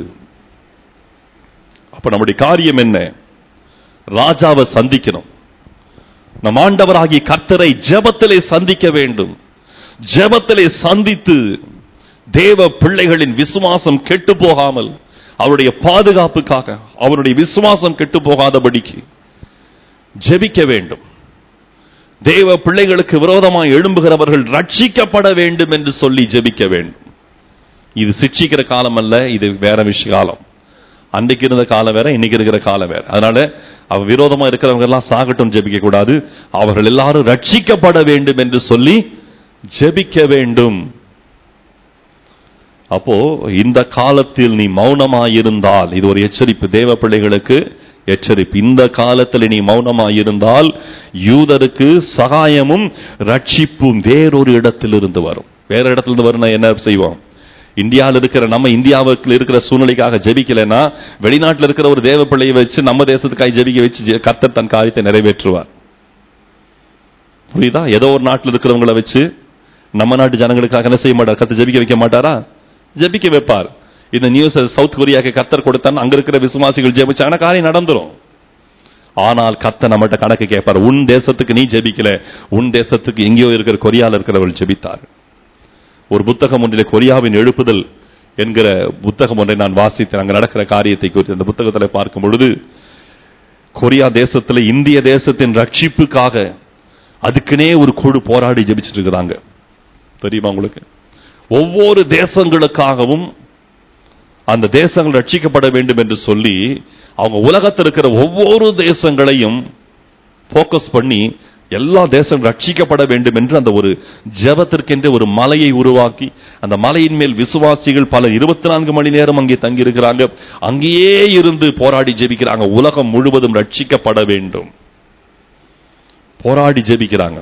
அப்ப நம்முடைய காரியம் என்ன ராஜாவை சந்திக்கணும் நம் ஆண்டவராகிய கர்த்தரை ஜெபத்திலே சந்திக்க வேண்டும் ஜெபத்திலே சந்தித்து தேவ பிள்ளைகளின் விசுவாசம் கெட்டு போகாமல் அவருடைய பாதுகாப்புக்காக அவருடைய விசுவாசம் கெட்டு போகாதபடிக்கு ஜெபிக்க வேண்டும் தேவ பிள்ளைகளுக்கு விரோதமாய் எழும்புகிறவர்கள் ரட்சிக்கப்பட வேண்டும் என்று சொல்லி ஜெபிக்க வேண்டும் இது சிக்ஷிக்கிற காலம் அல்ல இது வேற விஷய காலம் அன்றைக்கு இருந்த காலம் வேற இன்னைக்கு இருக்கிற காலம் வேற அதனால அவ விரோதமா இருக்கிறவங்க எல்லாம் சாகட்டும் ஜெபிக்க கூடாது அவர்கள் எல்லாரும் ரட்சிக்கப்பட வேண்டும் என்று சொல்லி ஜெபிக்க வேண்டும் அப்போ இந்த காலத்தில் நீ மௌனமாயிருந்தால் இது ஒரு எச்சரிப்பு தேவ பிள்ளைகளுக்கு எச்சரிப்பு இந்த காலத்தில் நீ மௌனமாயிருந்தால் யூதருக்கு சகாயமும் ரட்சிப்பும் வேறொரு இடத்திலிருந்து வரும் வேற இடத்திலிருந்து வரும் என்ன செய்வோம் இந்தியாவில் இருக்கிற நம்ம இந்தியாவுக்கு இருக்கிற சூழ்நிலைக்காக ஜெபிக்கலைன்னா வெளிநாட்டில் இருக்கிற ஒரு தேவ பிள்ளையை வச்சு நம்ம தேசத்துக்காக ஜெபிக்க வச்சு ஜெ- கர்த்தர் தன் காரியத்தை நிறைவேற்றுவார் புரியுதா ஏதோ ஒரு நாட்டில் இருக்கிறவங்கள வச்சு நம்ம நாட்டு ஜனங்களுக்காக என்ன செய்ய மாட்டார் கர்த்தர் ஜெபிக்க வைக்க மாட்டாரா ஜெபிக்க வைப்பார் இந்த நியூஸ் சவுத் கொரியாக்கு கர்த்தர் கொடுத்தான் அங்க இருக்கிற விசுவாசிகள் ஜெபிச்சாங்கன்னா காரியம் நடந்துரும் ஆனால் கத்த நம்மகிட்ட கணக்கு கேட்பார் உன் தேசத்துக்கு நீ ஜெபிக்கல உன் தேசத்துக்கு எங்கேயோ இருக்கிற கொரியால இருக்கிறவர்கள் ஜெபித்தார் ஒரு புத்தகம் ஒன்றிலே கொரியாவின் எழுப்புதல் என்கிற புத்தகம் ஒன்றை நான் வாசித்தேன் அங்க நடக்கிற காரியத்தை குறித்து அந்த புத்தகத்தில் பார்க்கும் பொழுது கொரியா தேசத்துல இந்திய தேசத்தின் ரட்சிப்புக்காக அதுக்குனே ஒரு குழு போராடி ஜெபிச்சிட்டு இருக்கிறாங்க தெரியுமா உங்களுக்கு ஒவ்வொரு தேசங்களுக்காகவும் அந்த தேசங்கள் ரட்சிக்கப்பட வேண்டும் என்று சொல்லி அவங்க உலகத்தில் இருக்கிற ஒவ்வொரு தேசங்களையும் போக்கஸ் பண்ணி எல்லா தேசம் ரட்சிக்கப்பட வேண்டும் என்று அந்த ஒரு ஜெபத்திற்கென்று ஒரு மலையை உருவாக்கி அந்த மலையின் மேல் விசுவாசிகள் பல இருபத்தி நான்கு மணி நேரம் அங்கே தங்கி இருக்கிறாங்க அங்கேயே இருந்து போராடி ஜெபிக்கிறாங்க உலகம் முழுவதும் ரட்சிக்கப்பட வேண்டும் போராடி ஜெபிக்கிறாங்க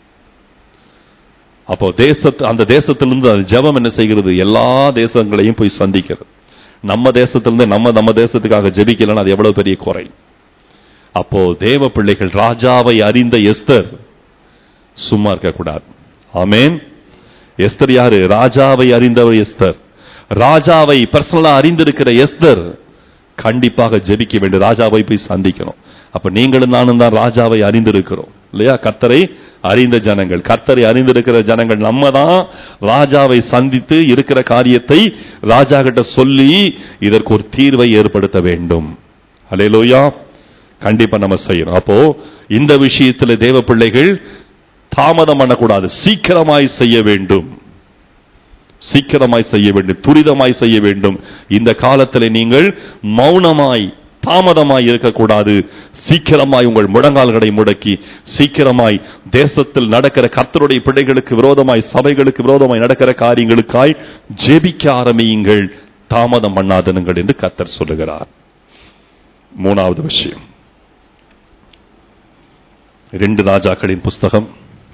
அப்போ தேசத்து அந்த தேசத்திலிருந்து அந்த ஜெபம் என்ன செய்கிறது எல்லா தேசங்களையும் போய் சந்திக்கிறது நம்ம தேசத்திலிருந்து நம்ம நம்ம தேசத்துக்காக ஜெபிக்கலன்னா அது எவ்வளவு பெரிய குறை அப்போ தேவ பிள்ளைகள் ராஜாவை அறிந்த எஸ்தர் சும்மா இருக்கக்கூடாது ஆமென் எஸ்தர் யாரு ராஜாவை அறிந்தவர் எஸ்தர் ராஜாவை பர்சனலா அறிந்திருக்கிற எஸ்தர் கண்டிப்பாக ஜெபிக்க வேண்டும் ராஜாவை போய் சந்திக்கணும் அப்ப நீங்களும் நானும் தான் ராஜாவை அறிந்திருக்கிறோம் இல்லையா கர்த்தரை அறிந்த ஜனங்கள் கர்த்தரை அறிந்திருக்கிற ஜனங்கள் நம்ம தான் ராஜாவை சந்தித்து இருக்கிற காரியத்தை ராஜா கிட்ட சொல்லி இதற்கு ஒரு தீர்வை ஏற்படுத்த வேண்டும் அலையலோயா கண்டிப்பா நம்ம செய்யணும் அப்போ இந்த விஷயத்துல தேவ பிள்ளைகள் தாமதம் பண்ணக்கூடாது சீக்கிரமாய் செய்ய வேண்டும் சீக்கிரமாய் செய்ய வேண்டும் துரிதமாய் செய்ய வேண்டும் இந்த காலத்தில் நீங்கள் மௌனமாய் தாமதமாய் இருக்கக்கூடாது சீக்கிரமாய் உங்கள் முழங்கால்களை முடக்கி சீக்கிரமாய் தேசத்தில் நடக்கிற கர்த்தருடைய பிள்ளைகளுக்கு விரோதமாய் சபைகளுக்கு விரோதமாய் நடக்கிற காரியங்களுக்காய் ஜெபிக்க ஆரம்பியுங்கள் தாமதம் பண்ணாதனுங்கள் என்று கர்த்தர் சொல்லுகிறார் மூணாவது விஷயம் ரெண்டு ராஜாக்களின் புஸ்தகம்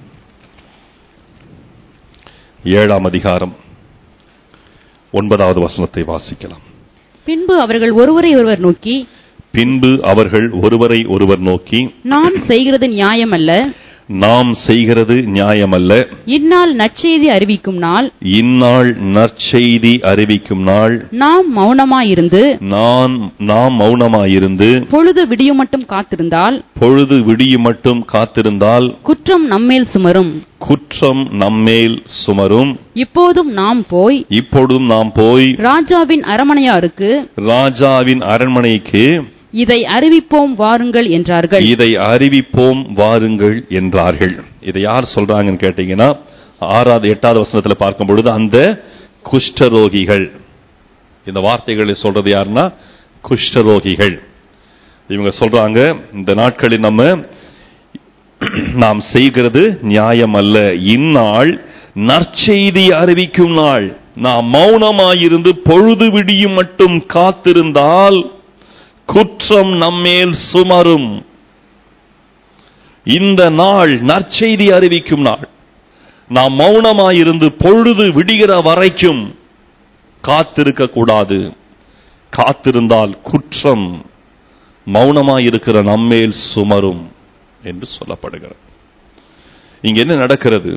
ஏழாம் அதிகாரம் ஒன்பதாவது வசனத்தை வாசிக்கலாம் பின்பு அவர்கள் ஒருவரை ஒருவர் நோக்கி பின்பு அவர்கள் ஒருவரை ஒருவர் நோக்கி நாம் செய்கிறது நியாயமல்ல நாம் செய்கிறது நியாயமல்ல இந்நாள் நற்செய்தி அறிவிக்கும் நாள் இந்நாள் நற்செய்தி அறிவிக்கும் நாள் நாம் மௌனமாயிருந்து நான் நாம் மௌனமாயிருந்து பொழுது விடியும் மட்டும் காத்திருந்தால் பொழுது விடியும் மட்டும் காத்திருந்தால் குற்றம் நம்மேல் சுமரும் குற்றம் நம்மேல் சுமரும் இப்போதும் நாம் போய் இப்பொழுதும் நாம் போய் ராஜாவின் அரமனையாருக்கு ராஜாவின் அரண்மனைக்கு இதை அறிவிப்போம் வாருங்கள் என்றார்கள் இதை அறிவிப்போம் வாருங்கள் என்றார்கள் இதை யார் சொல்றாங்கன்னு கேட்டீங்கன்னா ஆறாவது எட்டாவது வசனத்துல பார்க்கும் பொழுது அந்த குஷ்டரோகிகள் இந்த வார்த்தைகளை சொல்றது யாருன்னா குஷ்டரோகிகள் இவங்க சொல்றாங்க இந்த நாட்களில் நம்ம நாம் செய்கிறது நியாயம் அல்ல இந்நாள் நற்செய்தி அறிவிக்கும் நாள் நாம் மௌனமாயிருந்து பொழுது விடியும் மட்டும் காத்திருந்தால் குற்றம் நம்மேல் சுமரும் இந்த நாள் நற்செய்தி அறிவிக்கும் நாள் நாம் மௌனமாயிருந்து பொழுது விடுகிற வரைக்கும் காத்திருக்க கூடாது காத்திருந்தால் குற்றம் மௌனமாயிருக்கிற நம்மேல் சுமரும் என்று சொல்லப்படுகிறது இங்க என்ன நடக்கிறது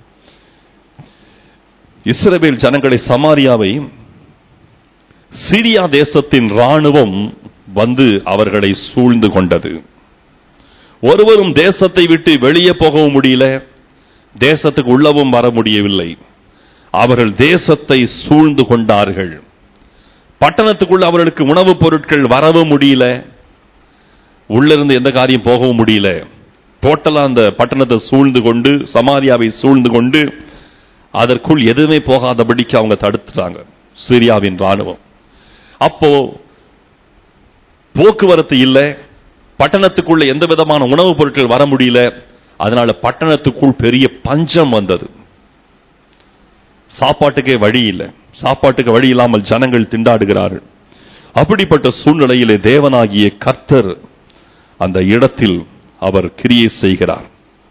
இஸ்ரவேல் ஜனங்களை சமாரியாவை சிரியா தேசத்தின் ராணுவம் வந்து அவர்களை சூழ்ந்து கொண்டது ஒருவரும் தேசத்தை விட்டு வெளியே போகவும் முடியல தேசத்துக்கு உள்ளவும் வர முடியவில்லை அவர்கள் தேசத்தை சூழ்ந்து கொண்டார்கள் பட்டணத்துக்குள்ள அவர்களுக்கு உணவுப் பொருட்கள் வரவும் முடியல உள்ள இருந்து எந்த காரியம் போகவும் முடியல டோட்டலா அந்த பட்டணத்தை சூழ்ந்து கொண்டு சமாரியாவை சூழ்ந்து கொண்டு அதற்குள் எதுவுமே போகாதபடிக்கு அவங்க தடுத்துட்டாங்க சிரியாவின் ராணுவம் அப்போ போக்குவரத்து இல்லை பட்டணத்துக்குள்ள எந்த விதமான உணவுப் பொருட்கள் வர முடியல அதனால பட்டணத்துக்குள் பெரிய பஞ்சம் வந்தது சாப்பாட்டுக்கே வழி இல்லை சாப்பாட்டுக்கு வழி இல்லாமல் ஜனங்கள் திண்டாடுகிறார்கள் அப்படிப்பட்ட சூழ்நிலையிலே தேவனாகிய கர்த்தர் அந்த இடத்தில் அவர் கிரியை செய்கிறார்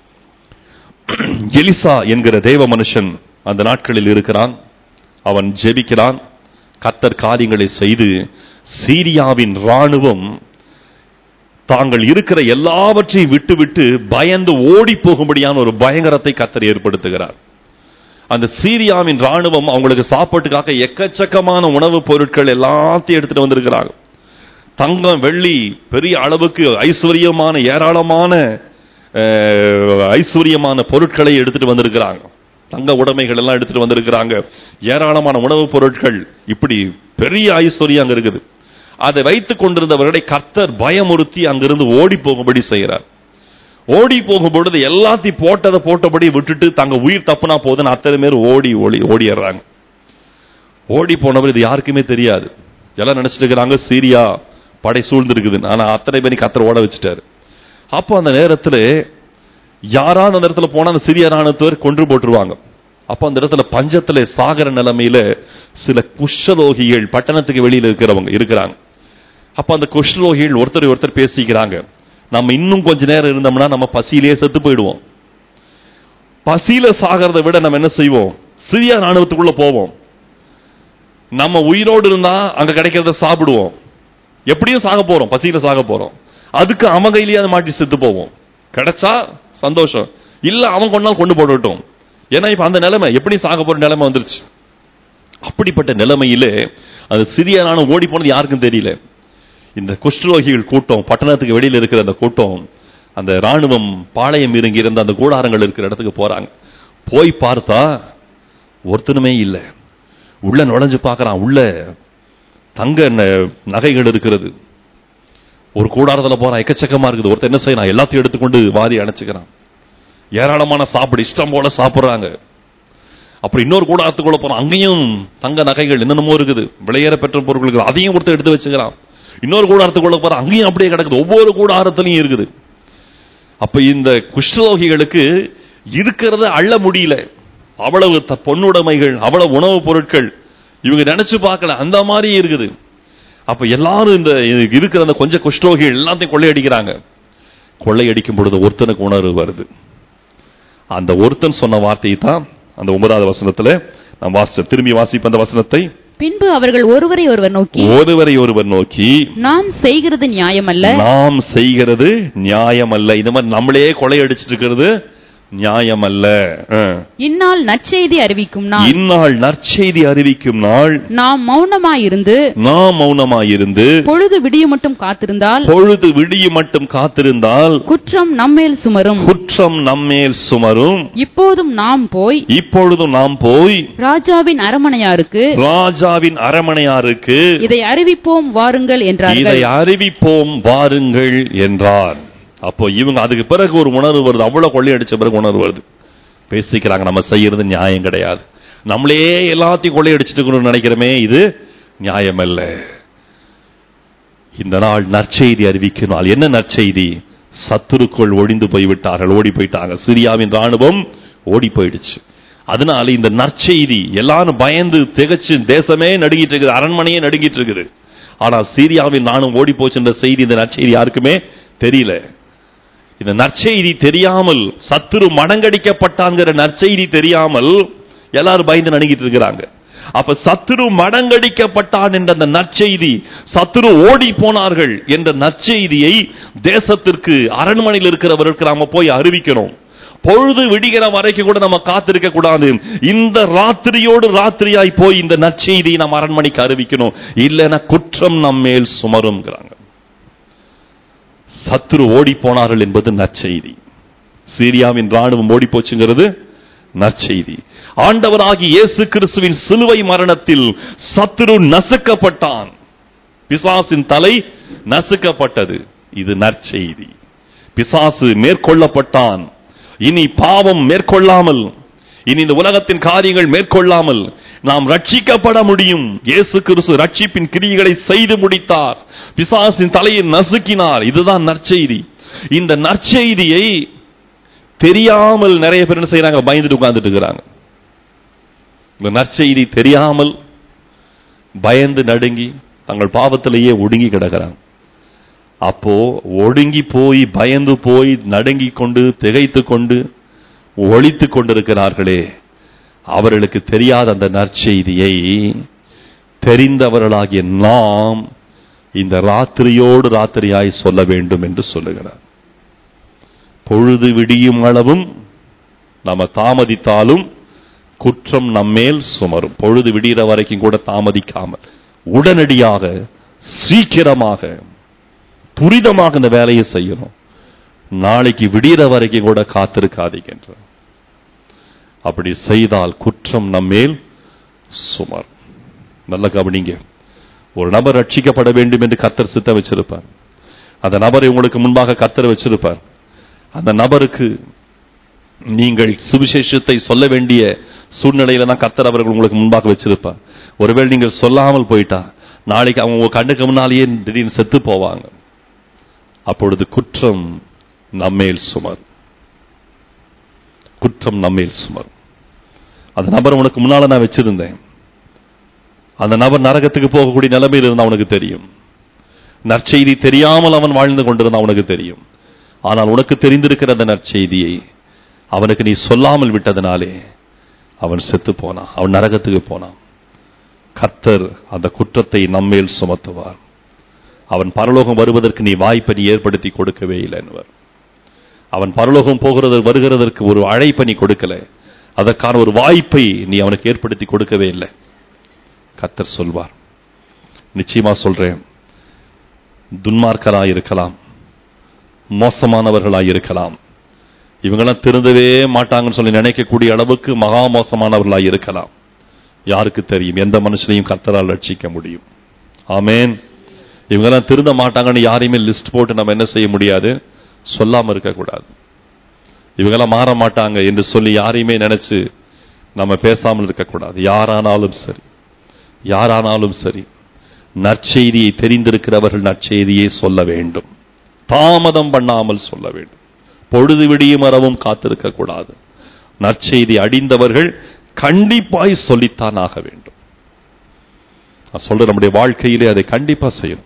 எலிசா என்கிற தேவ மனுஷன் அந்த நாட்களில் இருக்கிறான் அவன் ஜெபிக்கிறான் கர்த்தர் காரியங்களை செய்து சீரியாவின் ராணுவம் தாங்கள் இருக்கிற எல்லாவற்றையும் விட்டுவிட்டு பயந்து ஓடி போகும்படியான ஒரு பயங்கரத்தை கர்த்தர் ஏற்படுத்துகிறார் அந்த சீரியாவின் ராணுவம் அவங்களுக்கு சாப்பாட்டுக்காக எக்கச்சக்கமான உணவுப் பொருட்கள் எல்லாத்தையும் எடுத்துட்டு வந்திருக்கிறாங்க தங்கம் வெள்ளி பெரிய அளவுக்கு ஐஸ்வர்யமான ஏராளமான அஹ், ஐஸ்வர்யமான பொருட்களை எடுத்துட்டு வந்திருக்கிறாங்க தங்க உடைமைகள் எல்லாம் எடுத்துட்டு வந்திருக்கிறாங்க ஏராளமான உணவுப் பொருட்கள் இப்படி பெரிய ஐஸ்வர்யம் அங்க இருக்குது அதை வைத்துக் கொண்டிருந்தவர்களை கர்த்தர் பயமுறுத்தி அங்கிருந்து ஓடி போகும்படி செய்கிறார் ஓடி போகும் பொழுது எல்லாத்தையும் போட்டதை போட்டபடி விட்டுட்டு தங்க உயிர் தப்புனா போதுன்னு அத்தனை பேர் ஓடி ஓடி ஓடிடுறாங்க ஓடி போனவர் இது யாருக்குமே தெரியாது எல்லாம் நினைச்சிட்டு இருக்கிறாங்க சீரியா படை சூழ்ந்திருக்குதுன்னு ஆனா அத்தனை பேருக்கு கத்தர் ஓட வச்சுட்டாரு அப்போ அந்த நேரத்துல யாராவது அந்த இடத்துல போனா அந்த சிறிய ராணுவத்தவர் கொன்று போட்டுருவாங்க அப்போ அந்த இடத்துல பஞ்சத்துல சாகர நிலைமையில சில குஷ்டரோகிகள் பட்டணத்துக்கு வெளியில இருக்கிறவங்க இருக்கிறாங்க அப்ப அந்த குஷ்டரோகிகள் ஒருத்தர் ஒருத்தர் பேசிக்கிறாங்க நம்ம இன்னும் கொஞ்ச நேரம் இருந்தோம்னா நம்ம பசியிலேயே செத்து போயிடுவோம் பசியில சாகிறதை விட நம்ம என்ன செய்வோம் சிறிய ராணுவத்துக்குள்ள போவோம் நம்ம உயிரோடு இருந்தா அங்க கிடைக்கிறத சாப்பிடுவோம் எப்படியும் சாக போறோம் பசியில சாக போறோம் அதுக்கு அவன் கையிலேயே அதை மாட்டி செத்து போவோம் கிடைச்சா சந்தோஷம் இல்ல அவன் கொண்டாலும் கொண்டு போடட்டும் ஏன்னா இப்ப அந்த நிலைமை எப்படி சாக போற நிலைமை வந்துருச்சு அப்படிப்பட்ட நிலைமையிலே அது சிறிய ராணுவம் ஓடி போனது யாருக்கும் தெரியல இந்த குஷ்டரோகிகள் கூட்டம் பட்டணத்துக்கு வெளியில இருக்கிற அந்த கூட்டம் அந்த ராணுவம் பாளையம் இறங்கி இருந்த அந்த கூடாரங்கள் இருக்கிற இடத்துக்கு போறாங்க போய் பார்த்தா ஒருத்தனுமே இல்லை உள்ள நுழைஞ்சு பார்க்கறான் உள்ள தங்க ந- நகைகள் இருக்கிறது ஒரு கூடாரத்துல போறான் எக்கச்சக்கமா இருக்குது ஒருத்தன் என்ன செய்யறான் எல்லாத்தையும் எடுத்துக்கொண்டு வாரி அணைச்சுக்கிறான் ஏராளமான சாப்பிடு இஷ்டம் போல சாப்பிடுறாங்க அப்புறம் இன்னொரு கூடாரத்துக்குள்ள போறான் அங்கேயும் தங்க நகைகள் என்னென்னமோ இருக்குது விலையேற பெற்ற பொருட்கள் இருக்குது அதையும் ஒருத்தர் எடுத்து வச்சுக்கிறான் இன்னொரு கூடாரத்துக்குள்ள போறான் அங்கேயும் அப்படியே கிடக்குது ஒவ்வொரு கூடாரத்திலையும் இருக்குது அப்ப இந்த குஷ்டரோகிகளுக்கு இருக்கிறத அள்ள முடியல அவ்வளவு த- பொன்னுடைமைகள் அவ்வளவு உணவுப் பொருட்கள் இவங்க நினைச்சு பார்க்கல அந்த மாதிரி இருக்குது அப்ப எல்லாரும் இந்த இது இருக்கிற அந்த கொஞ்சம் குஷ்டரோகிகள் எல்லாத்தையும் கொள்ளையடிக்கிறாங்க கொள்ளையடிக்கும் பொழுது ஒருத்தனுக்கு உணர்வு வருது அந்த ஒருத்தன் சொன்ன வார்த்தையை தான் அந்த ஒன்பதாவது வசனத்துல நான் வாசிச்ச திரும்பி வாசிப்ப அந்த வசனத்தை பின்பு அவர்கள் ஒருவரை ஒருவர் நோக்கி ஒருவரை ஒருவர் நோக்கி நாம் செய்கிறது நியாயமல்ல நாம் செய்கிறது நியாயமல்ல இந்த மாதிரி நம்மளே கொள்ளையடிச்சிட்டு இருக்கிறது நியாயமல்ல ஆ. இந்நாள் நற்செய்தி அறிவிக்கும் நாள் இந்நாள் நற்செய்தி அறிவிக்கும் நாள் நாம் மௌனமாயிருந்து நாம் மௌனமாயிருந்து பொழுது விடியும் மட்டும் காத்திருந்தால் பொழுது விடியும் மட்டும் காத்திருந்தால் குற்றம் நம்மேல் சுமரும் குற்றம் நம்மேல் சுமரும் இப்போதும் நாம் போய் இப்பொழுதும் நாம் போய் ராஜாவின் அரமனையாருக்கு ராஜாவின் அரமனையாருக்கு இதை அறிவிப்போம் வாருங்கள் இதை என்றார்கள் அறிவிப்போம் வாருங்கள் என்றார் அப்போ இவங்க அதுக்கு பிறகு ஒரு உணர்வு வருது அவ்வளவு கொள்ளையடிச்ச பிறகு உணர்வு வருது பேசிக்கிறாங்க நம்ம செய்யறது நியாயம் கிடையாது நம்மளே எல்லாத்தையும் கொள்ளையடிச்சிட்டு இருக்கணும்னு நினைக்கிறோமே இது நியாயமல்ல இந்த நாள் நற்செய்தி அறிவிக்கும் நாள் என்ன நற்செய்தி சத்துருக்குள் ஒழிந்து போய்விட்டார்கள் ஓடி போயிட்டாங்க சிரியாவின் ராணுவம் ஓடி போயிடுச்சு அதனால இந்த நற்செய்தி எல்லாரும் பயந்து திகச்சு தேசமே நடுங்கிட்டு இருக்குது அரண்மனையே நடுங்கிட்டு இருக்குது ஆனா சீரியாவின் ராணுவம் ஓடி போச்சுன்ற செய்தி இந்த நற்செய்தி யாருக்குமே தெரியல இந்த நற்செய்தி தெரியாமல் சத்துரு மடங்கடிக்கப்பட்டாங்கிற நற்செய்தி தெரியாமல் எல்லாரும் பயந்து நடுங்கிட்டு இருக்கிறாங்க அப்ப சத்துரு மடங்கடிக்கப்பட்டான் என்ற அந்த நற்செய்தி சத்துரு ஓடி போனார்கள் என்ற நற்செய்தியை தேசத்திற்கு அரண்மனையில் இருக்கிறவருக்கு நாம போய் அறிவிக்கணும் பொழுது விடிகிற வரைக்கும் கூட நம்ம காத்திருக்க கூடாது இந்த ராத்திரியோடு ராத்திரியாய் போய் இந்த நற்செய்தியை நம்ம அரண்மனைக்கு அறிவிக்கணும் இல்லைன்னா குற்றம் நம்மேல் சுமரும்ங்கிறாங்க சத்துரு ஓடி போனார்கள் என்பது நற்செய்தி சீரியாவின் ராணுவம் ஓடி போச்சுங்கிறது நற்செய்தி ஆண்டவராகி இயேசு கிறிஸ்துவின் சிலுவை மரணத்தில் சத்துரு நசுக்கப்பட்டான் பிசாசின் தலை நசுக்கப்பட்டது இது நற்செய்தி பிசாசு மேற்கொள்ளப்பட்டான் இனி பாவம் மேற்கொள்ளாமல் இனி இந்த உலகத்தின் காரியங்கள் மேற்கொள்ளாமல் நாம் ரட்சிக்கப்பட முடியும் இயேசு கிறிஸ்து ரட்சிப்பின் கிரியைகளை செய்து முடித்தார் பிசாசின் தலையை நசுக்கினார் இதுதான் நற்செய்தி இந்த நற்செய்தியை தெரியாமல் நிறைய பேர் என்ன செய்யறாங்க பயந்துட்டு உட்கார்ந்துட்டு இருக்கிறாங்க இந்த நற்செய்தி தெரியாமல் பயந்து நடுங்கி தங்கள் பாவத்திலேயே ஒடுங்கி கிடக்கிறாங்க அப்போ ஒடுங்கி போய் பயந்து போய் நடுங்கி கொண்டு திகைத்து கொண்டு ஒழித்து கொண்டிருக்கிறார்களே அவர்களுக்கு தெரியாத அந்த நற்செய்தியை தெரிந்தவர்களாகிய நாம் இந்த ராத்திரியோடு ராத்திரியாய் சொல்ல வேண்டும் என்று சொல்லுகிறார் பொழுது விடியும் அளவும் நம்ம தாமதித்தாலும் குற்றம் நம்மேல் சுமரும் பொழுது விடிகிற வரைக்கும் கூட தாமதிக்காமல் உடனடியாக சீக்கிரமாக துரிதமாக இந்த வேலையை செய்யணும் நாளைக்கு விடிகிற வரைக்கும் கூட காத்திருக்காதீங்கன்ற அப்படி செய்தால் குற்றம் நம்மேல் சுமர் நல்ல கவனிங்க ஒரு நபர் ரட்சிக்கப்பட வேண்டும் என்று கத்தர் சித்த வச்சிருப்பார் அந்த நபரை உங்களுக்கு முன்பாக கத்தர் வச்சிருப்பார் அந்த நபருக்கு நீங்கள் சுவிசேஷத்தை சொல்ல வேண்டிய சூழ்நிலையில தான் கத்தர் அவர்கள் உங்களுக்கு முன்பாக வச்சிருப்பார் ஒருவேளை நீங்கள் சொல்லாமல் போயிட்டா நாளைக்கு அவங்க உங்க கண்ணுக்கு முன்னாலேயே திடீர்னு செத்து போவாங்க அப்பொழுது குற்றம் நம்மேல் சுமர் குற்றம் நம்மேல் சுமர் அந்த நபர் உனக்கு முன்னால நான் வச்சிருந்தேன் அந்த நபர் நரகத்துக்கு போகக்கூடிய நிலைமையில் இருந்தா அவனுக்கு தெரியும் நற்செய்தி தெரியாமல் அவன் வாழ்ந்து கொண்டிருந்தா அவனுக்கு தெரியும் ஆனால் உனக்கு தெரிந்திருக்கிற அந்த நற்செய்தியை அவனுக்கு நீ சொல்லாமல் விட்டதனாலே அவன் செத்து போனான் அவன் நரகத்துக்கு போனான் கர்த்தர் அந்த குற்றத்தை நம்மேல் சுமத்துவார் அவன் பரலோகம் வருவதற்கு நீ வாய்ப்பை நீ ஏற்படுத்தி கொடுக்கவே இல்லை என்பவர் அவன் பரலோகம் போகிறது வருகிறதற்கு ஒரு அழைப்பை நீ கொடுக்கல அதற்கான ஒரு வாய்ப்பை நீ அவனுக்கு ஏற்படுத்தி கொடுக்கவே இல்லை கத்தர் சொல்வார் நிச்சயமா சொல்றேன் துன்மார்க்கராய் இருக்கலாம் மோசமானவர்களாய் இருக்கலாம் இவங்கெல்லாம் திருந்தவே மாட்டாங்கன்னு சொல்லி நினைக்கக்கூடிய அளவுக்கு மகா மோசமானவர்களாய் இருக்கலாம் யாருக்கு தெரியும் எந்த மனுஷனையும் கத்தரால் ரட்சிக்க முடியும் ஆமேன் இவங்கெல்லாம் திருந்த மாட்டாங்கன்னு யாரையுமே லிஸ்ட் போட்டு நம்ம என்ன செய்ய முடியாது சொல்லாம இருக்கக்கூடாது இவங்கெல்லாம் மாற மாட்டாங்க என்று சொல்லி யாரையுமே நினைச்சு நம்ம பேசாமல் இருக்கக்கூடாது யாரானாலும் சரி யாரானாலும் சரி நற்செய்தியை தெரிந்திருக்கிறவர்கள் நற்செய்தியை சொல்ல வேண்டும் தாமதம் பண்ணாமல் சொல்ல வேண்டும் பொழுது விடியும் வரவும் காத்திருக்க கூடாது நற்செய்தி அடிந்தவர்கள் கண்டிப்பாய் சொல்லித்தான் ஆக வேண்டும் நான் சொல்ற நம்முடைய வாழ்க்கையிலே அதை கண்டிப்பா செய்யணும்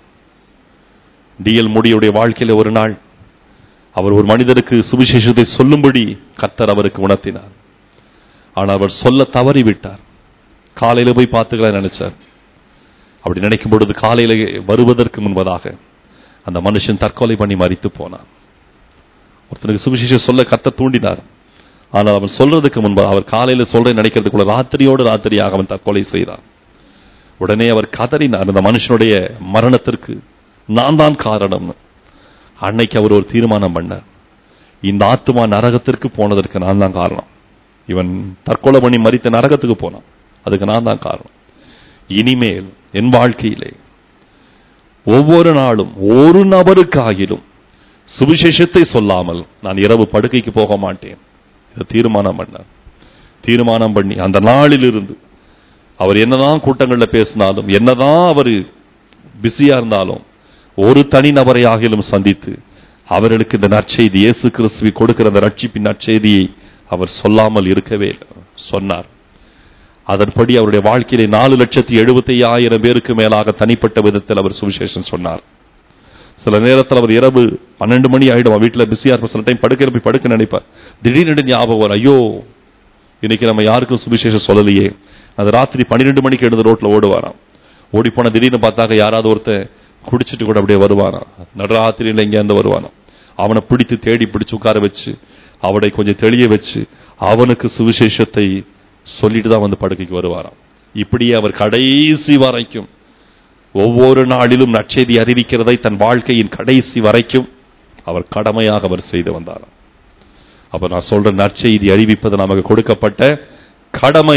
டிஎல் முடியுடைய வாழ்க்கையில ஒரு நாள் அவர் ஒரு மனிதருக்கு சுவிசேஷத்தை சொல்லும்படி கர்த்தர் அவருக்கு உணர்த்தினார் ஆனால் அவர் சொல்ல தவறிவிட்டார் காலையில போய் பார்த்துக்கலாம் நினைச்சார் அப்படி நினைக்கும் பொழுது காலையில வருவதற்கு முன்பதாக அந்த மனுஷன் தற்கொலை பண்ணி மறித்து போனான் ஒருத்தனுக்கு சுவிசேஷம் சொல்ல கத்த தூண்டினார் ஆனால் அவன் சொல்றதுக்கு முன்பு அவர் காலையில சொல்றேன் நினைக்கிறதுக்குள்ள ராத்திரியோடு ராத்திரியாக அவன் தற்கொலை செய்தான் உடனே அவர் கதறினார் அந்த மனுஷனுடைய மரணத்திற்கு நான் தான் காரணம் அன்னைக்கு அவர் ஒரு தீர்மானம் பண்ணார் இந்த ஆத்துமா நரகத்திற்கு போனதற்கு நான் தான் காரணம் இவன் தற்கொலை பண்ணி மறித்த நரகத்துக்கு போனான் அதுக்கு நான் தான் காரணம் இனிமேல் என் வாழ்க்கையிலே ஒவ்வொரு நாளும் ஒரு நபருக்காகிலும் சுவிசேஷத்தை சொல்லாமல் நான் இரவு படுக்கைக்கு போக மாட்டேன் இதை தீர்மானம் பண்ணார் தீர்மானம் பண்ணி அந்த நாளிலிருந்து அவர் என்னதான் கூட்டங்கள்ல பேசினாலும் என்னதான் அவர் பிஸியா இருந்தாலும் ஒரு தனி நபரை ஆகிலும் சந்தித்து அவர்களுக்கு இந்த நற்செய்தி இயேசு கிறிஸ்துவை கொடுக்கிற அந்த ரட்சிப்பின் நற்செய்தியை அவர் சொல்லாமல் இருக்கவே இல்லை. சொன்னார் அதன்படி அவருடைய வாழ்க்கையிலே நாலு லட்சத்தி எழுபத்தி ஆயிரம் பேருக்கு மேலாக தனிப்பட்ட விதத்தில் அவர் சுவிசேஷம் சொன்னார் சில நேரத்தில் அவர் இரவு பன்னெண்டு மணி ஆயிடும் வீட்டில் பிஸியா இருப்ப சில டைம் படுக்கையில போய் படுக்க நினைப்பார் திடீர்னு ஞாபகம் வரும் ஐயோ இன்னைக்கு நம்ம யாருக்கும் சுவிசேஷம் சொல்லலையே அது ராத்திரி பன்னிரெண்டு மணிக்கு எழுந்து ரோட்ல ஓடுவாராம் ஓடி போன திடீர்னு பார்த்தாக்க யாராவது ஒருத்தன் குடிச்சிட்டு கூட அப்படியே வருவானாம் நடுராத்திரியில எங்கேருந்து வருவானாம் அவனை பிடித்து தேடி பிடிச்சு உட்கார வச்சு அவனை கொஞ்சம் தெளிய வச்சு அவனுக்கு சுவிசேஷத்தை சொல்லிட்டு தான் வந்து படுக்கைக்கு வருவாராம் இப்படியே அவர் கடைசி வரைக்கும் ஒவ்வொரு நாளிலும் நற்செய்தி அறிவிக்கிறதை தன் வாழ்க்கையின் கடைசி வரைக்கும் அவர் கடமையாக அவர் செய்து வந்தாராம் அப்ப நான் சொல்ற நற்செய்தி அறிவிப்பது நமக்கு கொடுக்கப்பட்ட கடமை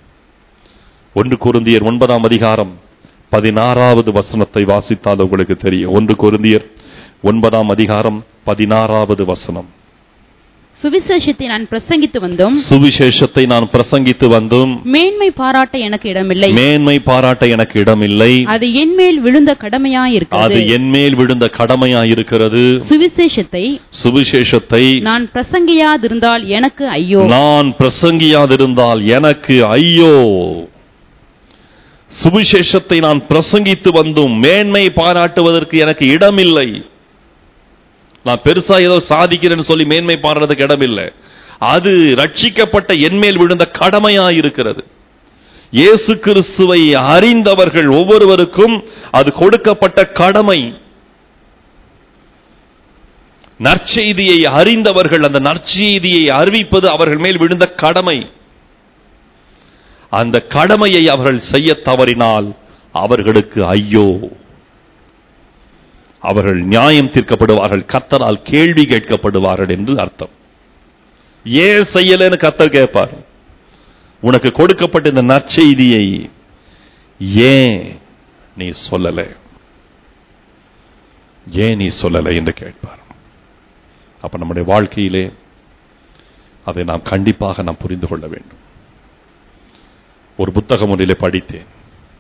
ஒன்று குருந்தியர் ஒன்பதாம் அதிகாரம் பதினாறாவது வசனத்தை வாசித்தால் உங்களுக்கு தெரியும் ஒன்று குருந்தியர் ஒன்பதாம் அதிகாரம் பதினாறாவது வசனம் சுவிசேஷத்தை நான் பிரசங்கித்து வந்தும் சுவிசேஷத்தை நான் பிரசங்கித்து வந்தும் மேன்மை பாராட்ட எனக்கு இடமில்லை மேன்மை பாராட்ட எனக்கு இடமில்லை அது என்மேல் விழுந்த அது கடமையாயிருக்கிறது என்மேல் விழுந்த கடமையா இருக்கிறது சுவிசேஷத்தை சுவிசேஷத்தை நான் பிரசங்கியாதிருந்தால் எனக்கு ஐயோ நான் பிரசங்கியாதிருந்தால் எனக்கு ஐயோ சுவிசேஷத்தை நான் பிரசங்கித்து வந்தும் மேன்மை பாராட்டுவதற்கு எனக்கு இடமில்லை நான் பெருசா ஏதோ சாதிக்கிறேன்னு சொல்லி மேன்மை பாடுறதுக்கு இடமில்லை அது ரட்சிக்கப்பட்ட என்மேல் விழுந்த கடமையா இருக்கிறது இயேசு கிறிஸ்துவை அறிந்தவர்கள் ஒவ்வொருவருக்கும் அது கொடுக்கப்பட்ட கடமை நற்செய்தியை அறிந்தவர்கள் அந்த நற்செய்தியை அறிவிப்பது அவர்கள் மேல் விழுந்த கடமை அந்த கடமையை அவர்கள் செய்ய தவறினால் அவர்களுக்கு ஐயோ அவர்கள் நியாயம் தீர்க்கப்படுவார்கள் கத்தரால் கேள்வி கேட்கப்படுவார்கள் என்று அர்த்தம் ஏன் செய்யலன்னு கத்தர் கேட்பார் உனக்கு கொடுக்கப்பட்ட இந்த நற்செய்தியை ஏன் நீ சொல்லல ஏன் நீ சொல்லலை என்று கேட்பார் அப்ப நம்முடைய வாழ்க்கையிலே அதை நாம் கண்டிப்பாக நாம் புரிந்து கொள்ள வேண்டும் ஒரு புத்தகம் ஒன்றிலே படித்தேன்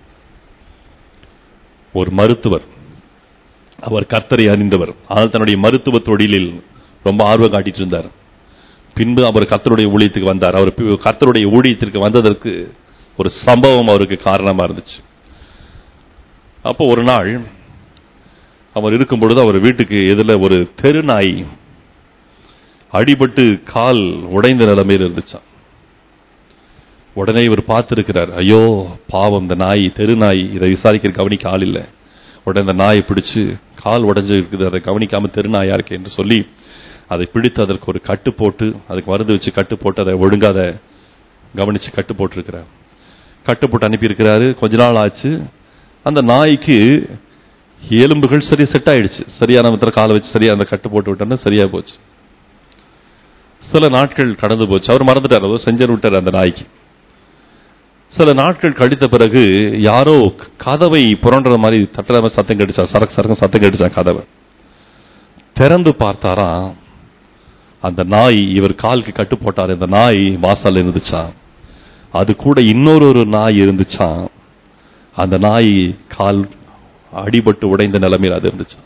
ஒரு மருத்துவர் அவர் கர்த்தரை அறிந்தவர் ஆனால் தன்னுடைய மருத்துவ தொழிலில் ரொம்ப ஆர்வம் காட்டிட்டு இருந்தார் பின்பு அவர் கர்த்தருடைய ஊழியத்துக்கு வந்தார் அவர் பி- கர்த்தருடைய ஊழியத்திற்கு வந்ததற்கு ஒரு சம்பவம் அவருக்கு காரணமா இருந்துச்சு அப்போ ஒரு நாள் அவர் இருக்கும் பொழுது அவர் வீட்டுக்கு எதிரில் ஒரு தெருநாய் அடிபட்டு கால் உடைந்த நிலைமையில் இருந்துச்சாம் உடனே இவர் பார்த்திருக்கிறார் ஐயோ பாவம் இந்த நாய் தெரு நாய் இதை விசாரிக்கிற கவனிக்க ஆள் இல்லை உடனே இந்த நாயை பிடிச்சு கால் உடைஞ்சு இருக்குது அதை கவனிக்காம தெரு நாயா இருக்கே என்று சொல்லி அதை பிடித்து அதற்கு ஒரு கட்டு போட்டு அதுக்கு மருந்து வச்சு கட்டு போட்டு அதை ஒழுங்கா அதை கவனிச்சு கட்டு போட்டிருக்கிறார் கட்டு போட்டு அனுப்பியிருக்கிறாரு கொஞ்ச நாள் ஆச்சு அந்த நாய்க்கு எலும்புகள் சரியா செட் ஆயிடுச்சு சரியான விதத்துல காலை வச்சு சரியா அந்த கட்டு போட்டு விட்டோன்னா சரியா போச்சு சில நாட்கள் கடந்து போச்சு அவர் மறந்துட்டார் அவர் செஞ்சு விட்டார் அந்த நாய்க்கு சில நாட்கள் கழித்த பிறகு யாரோ கதவை புரண்டுற மாதிரி தட்டுற மாதிரி சத்தம் கடிச்சா சரக்கு சரக்கு சத்தம் கடிச்சா கதவை திறந்து பார்த்தாராம் அந்த நாய் இவர் காலுக்கு கட்டு போட்டார் இந்த நாய் வாசல்ல இருந்துச்சாம் அது கூட இன்னொரு ஒரு நாய் இருந்துச்சாம் அந்த நாய் கால் அடிபட்டு உடைந்த நிலைமையில் அது இருந்துச்சாம்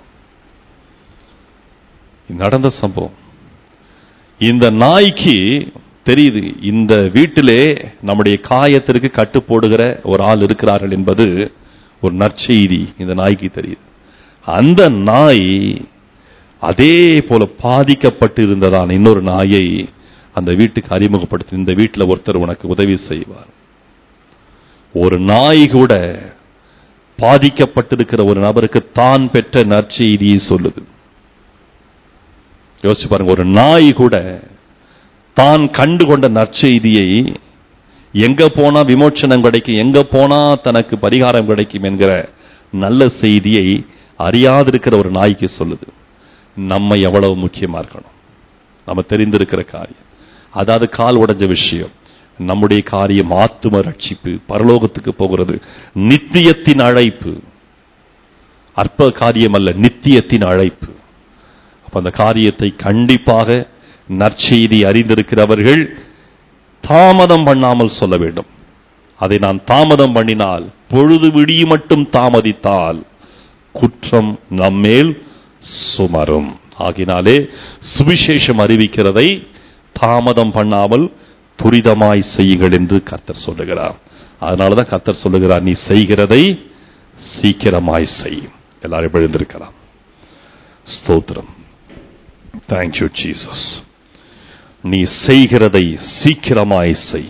நடந்த சம்பவம் இந்த நாய்க்கு தெரியுது இந்த வீட்டிலே நம்முடைய காயத்திற்கு கட்டு போடுகிற ஒரு ஆள் இருக்கிறார்கள் என்பது ஒரு நற்செய்தி இந்த நாய்க்கு தெரியுது அந்த நாய் அதே போல பாதிக்கப்பட்டு இருந்ததான இன்னொரு நாயை அந்த வீட்டுக்கு அறிமுகப்படுத்தி இந்த வீட்டில் ஒருத்தர் உனக்கு உதவி செய்வார் ஒரு நாய் கூட பாதிக்கப்பட்டிருக்கிற ஒரு நபருக்கு தான் பெற்ற நற்செய்தியை சொல்லுது யோசிச்சு பாருங்க ஒரு நாய் கூட தான் கண்டு கொண்ட நற்செய்தியை எங்க போனா விமோச்சனம் கிடைக்கும் எங்க போனா தனக்கு பரிகாரம் கிடைக்கும் என்கிற நல்ல செய்தியை அறியாதிருக்கிற ஒரு நாய்க்கு சொல்லுது நம்ம எவ்வளவு முக்கியமா இருக்கணும் நம்ம தெரிந்திருக்கிற காரியம் அதாவது கால் உடைஞ்ச விஷயம் நம்முடைய காரியம் ஆத்தும ரட்சிப்பு பரலோகத்துக்கு போகிறது நித்தியத்தின் அழைப்பு அற்ப காரியம் அல்ல நித்தியத்தின் அழைப்பு அப்ப அந்த காரியத்தை கண்டிப்பாக நற்செய்தி அறிந்திருக்கிறவர்கள் தாமதம் பண்ணாமல் சொல்ல வேண்டும் அதை நான் தாமதம் பண்ணினால் பொழுது விடியும் மட்டும் தாமதித்தால் குற்றம் நம்மேல் சுமரும் ஆகினாலே சுவிசேஷம் அறிவிக்கிறதை தாமதம் பண்ணாமல் துரிதமாய் செய்யுங்கள் என்று கர்த்தர் சொல்லுகிறார் அதனாலதான் கர்த்தர் சொல்லுகிறார் நீ செய்கிறதை சீக்கிரமாய் செய் எல்லாரும் எழுந்திருக்கலாம் ஸ்தோத்திரம் தேங்க்யூ ஜீசஸ் நீ செய்கிறதை சீக்கிரமாய் செய்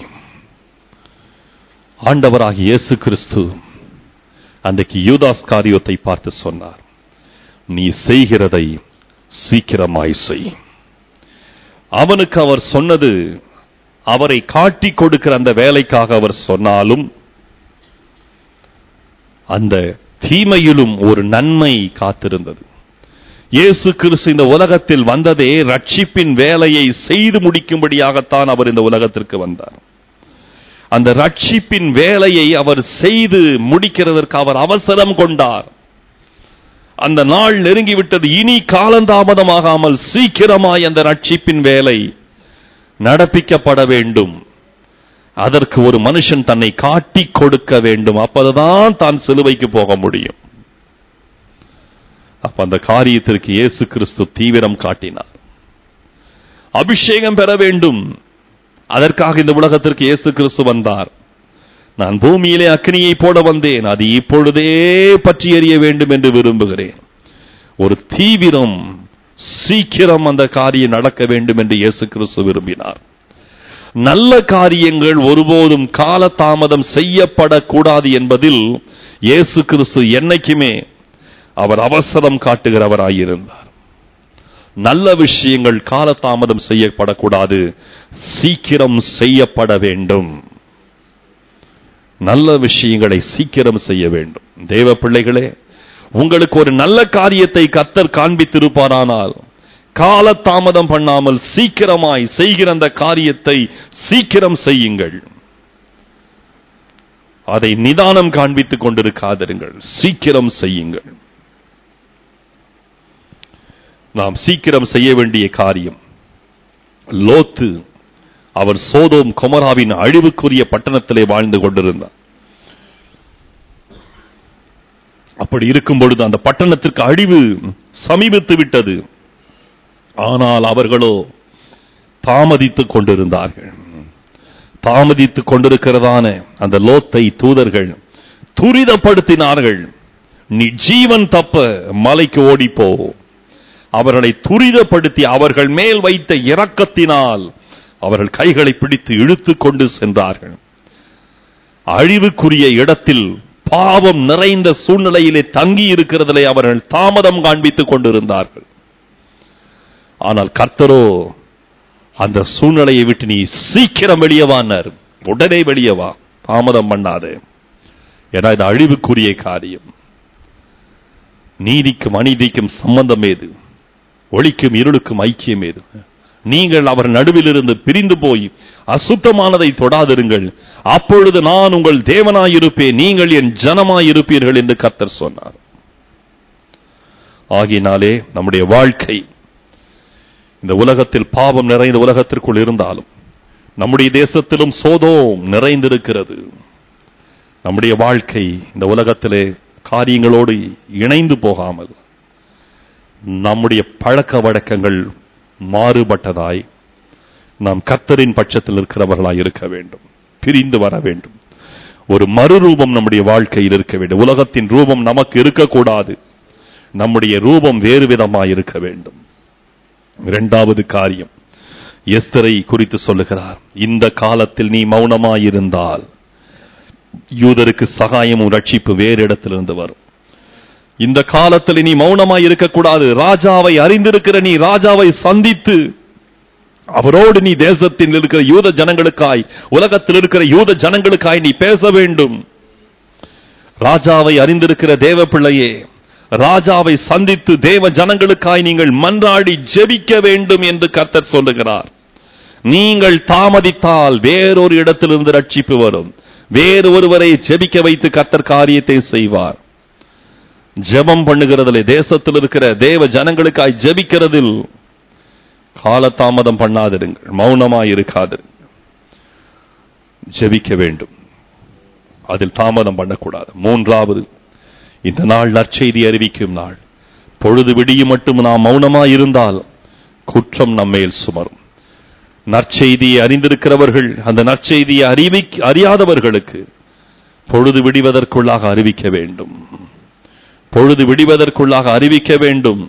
ஆண்டவராகிய இயேசு கிறிஸ்து அன்றைக்கு யூதாஸ் காரியத்தை பார்த்து சொன்னார் நீ செய்கிறதை சீக்கிரமாய் செய் அவனுக்கு அவர் சொன்னது அவரை காட்டி கொடுக்கிற அந்த வேலைக்காக அவர் சொன்னாலும் அந்த தீமையிலும் ஒரு நன்மை காத்திருந்தது இயேசு கிறிஸ்து இந்த உலகத்தில் வந்ததே ரட்சிப்பின் வேலையை செய்து முடிக்கும்படியாகத்தான் அவர் இந்த உலகத்திற்கு வந்தார் அந்த ரட்சிப்பின் வேலையை அவர் செய்து முடிக்கிறதற்கு அவர் அவசரம் கொண்டார் அந்த நாள் நெருங்கிவிட்டது இனி காலந்தாமதமாகாமல் சீக்கிரமாய் அந்த ரட்சிப்பின் வேலை நடப்பிக்கப்பட வேண்டும் அதற்கு ஒரு மனுஷன் தன்னை காட்டிக் கொடுக்க வேண்டும் அப்பதான் தான் சிலுவைக்கு போக முடியும் அப்ப அந்த காரியத்திற்கு இயேசு கிறிஸ்து தீவிரம் காட்டினார் அபிஷேகம் பெற வேண்டும் அதற்காக இந்த உலகத்திற்கு இயேசு கிறிஸ்து வந்தார் நான் பூமியிலே அக்னியை போட வந்தேன் அது இப்பொழுதே பற்றி எறிய வேண்டும் என்று விரும்புகிறேன் ஒரு தீவிரம் சீக்கிரம் அந்த காரியம் நடக்க வேண்டும் என்று இயேசு கிறிஸ்து விரும்பினார் நல்ல காரியங்கள் ஒருபோதும் காலதாமதம் செய்யப்படக்கூடாது என்பதில் இயேசு கிறிஸ்து என்னைக்குமே அவர் அவசரம் காட்டுகிறவராயிருந்தார் நல்ல விஷயங்கள் காலதாமதம் செய்யப்படக்கூடாது சீக்கிரம் செய்யப்பட வேண்டும் நல்ல விஷயங்களை சீக்கிரம் செய்ய வேண்டும் தேவ பிள்ளைகளே உங்களுக்கு ஒரு நல்ல காரியத்தை கத்தர் காண்பித்திருப்பாரானால் காலதாமதம் பண்ணாமல் சீக்கிரமாய் செய்கிற அந்த காரியத்தை சீக்கிரம் செய்யுங்கள் அதை நிதானம் காண்பித்துக் கொண்டிருக்காதிருங்கள் சீக்கிரம் செய்யுங்கள் நாம் சீக்கிரம் செய்ய வேண்டிய காரியம் லோத்து அவர் சோதோம் கொமராவின் அழிவுக்குரிய பட்டணத்திலே வாழ்ந்து கொண்டிருந்தார் அப்படி இருக்கும் பொழுது அந்த பட்டணத்திற்கு அழிவு சமீபித்து விட்டது ஆனால் அவர்களோ தாமதித்துக் கொண்டிருந்தார்கள் தாமதித்துக் கொண்டிருக்கிறதான அந்த லோத்தை தூதர்கள் துரிதப்படுத்தினார்கள் நீ ஜீவன் தப்ப மலைக்கு ஓடிப்போ அவர்களை துரிதப்படுத்தி அவர்கள் மேல் வைத்த இரக்கத்தினால் அவர்கள் கைகளை பிடித்து இழுத்துக் கொண்டு சென்றார்கள் அழிவுக்குரிய இடத்தில் பாவம் நிறைந்த சூழ்நிலையிலே தங்கி இருக்கிறதிலே அவர்கள் தாமதம் காண்பித்துக் கொண்டிருந்தார்கள் ஆனால் கர்த்தரோ அந்த சூழ்நிலையை விட்டு நீ சீக்கிரம் வெளியவானார் உடனே வெளியவா தாமதம் பண்ணாதே ஏன்னா இது அழிவுக்குரிய காரியம் நீதிக்கும் அநீதிக்கும் சம்பந்தம் ஏது ஒளிக்கும் இருளுக்கும் ஐக்கியம் ஏது நீங்கள் அவர் நடுவில் இருந்து பிரிந்து போய் அசுத்தமானதை தொடாதிருங்கள் அப்பொழுது நான் உங்கள் தேவனாயிருப்பேன் நீங்கள் என் ஜனமாயிருப்பீர்கள் என்று கர்த்தர் சொன்னார் ஆகினாலே நம்முடைய வாழ்க்கை இந்த உலகத்தில் பாவம் நிறைந்த உலகத்திற்குள் இருந்தாலும் நம்முடைய தேசத்திலும் சோதோம் நிறைந்திருக்கிறது நம்முடைய வாழ்க்கை இந்த உலகத்திலே காரியங்களோடு இணைந்து போகாமல் நம்முடைய பழக்க வழக்கங்கள் மாறுபட்டதாய் நாம் கர்த்தரின் பட்சத்தில் இருக்கிறவர்களாய் இருக்க வேண்டும் பிரிந்து வர வேண்டும் ஒரு மறுரூபம் நம்முடைய வாழ்க்கையில் இருக்க வேண்டும் உலகத்தின் ரூபம் நமக்கு இருக்கக்கூடாது நம்முடைய ரூபம் வேறு விதமாய் இருக்க வேண்டும் இரண்டாவது காரியம் எஸ்தரை குறித்து சொல்லுகிறார் இந்த காலத்தில் நீ மௌனமாயிருந்தால் யூதருக்கு சகாயமும் ரட்சிப்பு வேறு இடத்திலிருந்து வரும் இந்த காலத்தில் நீ மௌனமாய் இருக்கக்கூடாது ராஜாவை அறிந்திருக்கிற நீ ராஜாவை சந்தித்து அவரோடு நீ தேசத்தில் இருக்கிற யூத ஜனங்களுக்காய் உலகத்தில் இருக்கிற யூத ஜனங்களுக்காய் நீ பேச வேண்டும் ராஜாவை அறிந்திருக்கிற தேவ பிள்ளையே ராஜாவை சந்தித்து தேவ ஜனங்களுக்காய் நீங்கள் மன்றாடி ஜெபிக்க வேண்டும் என்று கர்த்தர் சொல்லுகிறார் நீங்கள் தாமதித்தால் வேறொரு இடத்திலிருந்து ரட்சிப்பு வரும் வேறு ஒருவரை ஜெபிக்க வைத்து கர்த்தர் காரியத்தை செய்வார் ஜெபம் பண்ணுகிறதிலே தேசத்தில் இருக்கிற தேவ ஜனங்களுக்காய் ஜெபிக்கிறதில் காலதாமதம் பண்ணாதிருங்கள் மௌனமாய் இருக்காதிருங்கள் ஜெபிக்க வேண்டும் அதில் தாமதம் பண்ணக்கூடாது மூன்றாவது இந்த நாள் நற்செய்தி அறிவிக்கும் நாள் பொழுது விடியும் மட்டும் நாம் மௌனமாய் இருந்தால் குற்றம் நம்மேல் சுமரும் நற்செய்தியை அறிந்திருக்கிறவர்கள் அந்த நற்செய்தியை அறிவி அறியாதவர்களுக்கு பொழுது விடிவதற்குள்ளாக அறிவிக்க வேண்டும் பொழுது விடிவதற்குள்ளாக அறிவிக்க வேண்டும்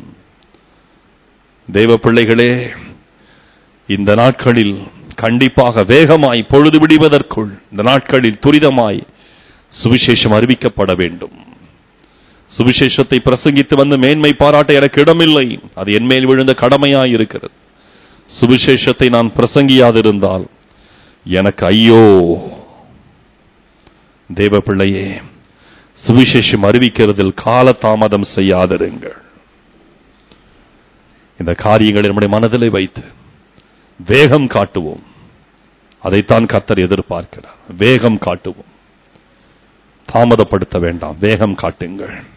தெய்வ பிள்ளைகளே இந்த நாட்களில் கண்டிப்பாக வேகமாய் பொழுது விடிவதற்குள் இந்த நாட்களில் துரிதமாய் சுவிசேஷம் அறிவிக்கப்பட வேண்டும் சுவிசேஷத்தை பிரசங்கித்து வந்து மேன்மை பாராட்ட எனக்கு இடமில்லை அது என்மேல் விழுந்த கடமையாய் இருக்கிறது சுவிசேஷத்தை நான் பிரசங்கியாதிருந்தால் எனக்கு ஐயோ தேவ பிள்ளையே சுவிசேஷம் அறிவிக்கிறதில் காலதாமதம் செய்யாதிருங்கள் இந்த காரியங்களை நம்முடைய மனதிலே வைத்து வேகம் காட்டுவோம் அதைத்தான் கர்த்தர் எதிர்பார்க்கிறார் வேகம் காட்டுவோம் தாமதப்படுத்த வேண்டாம் வேகம் காட்டுங்கள்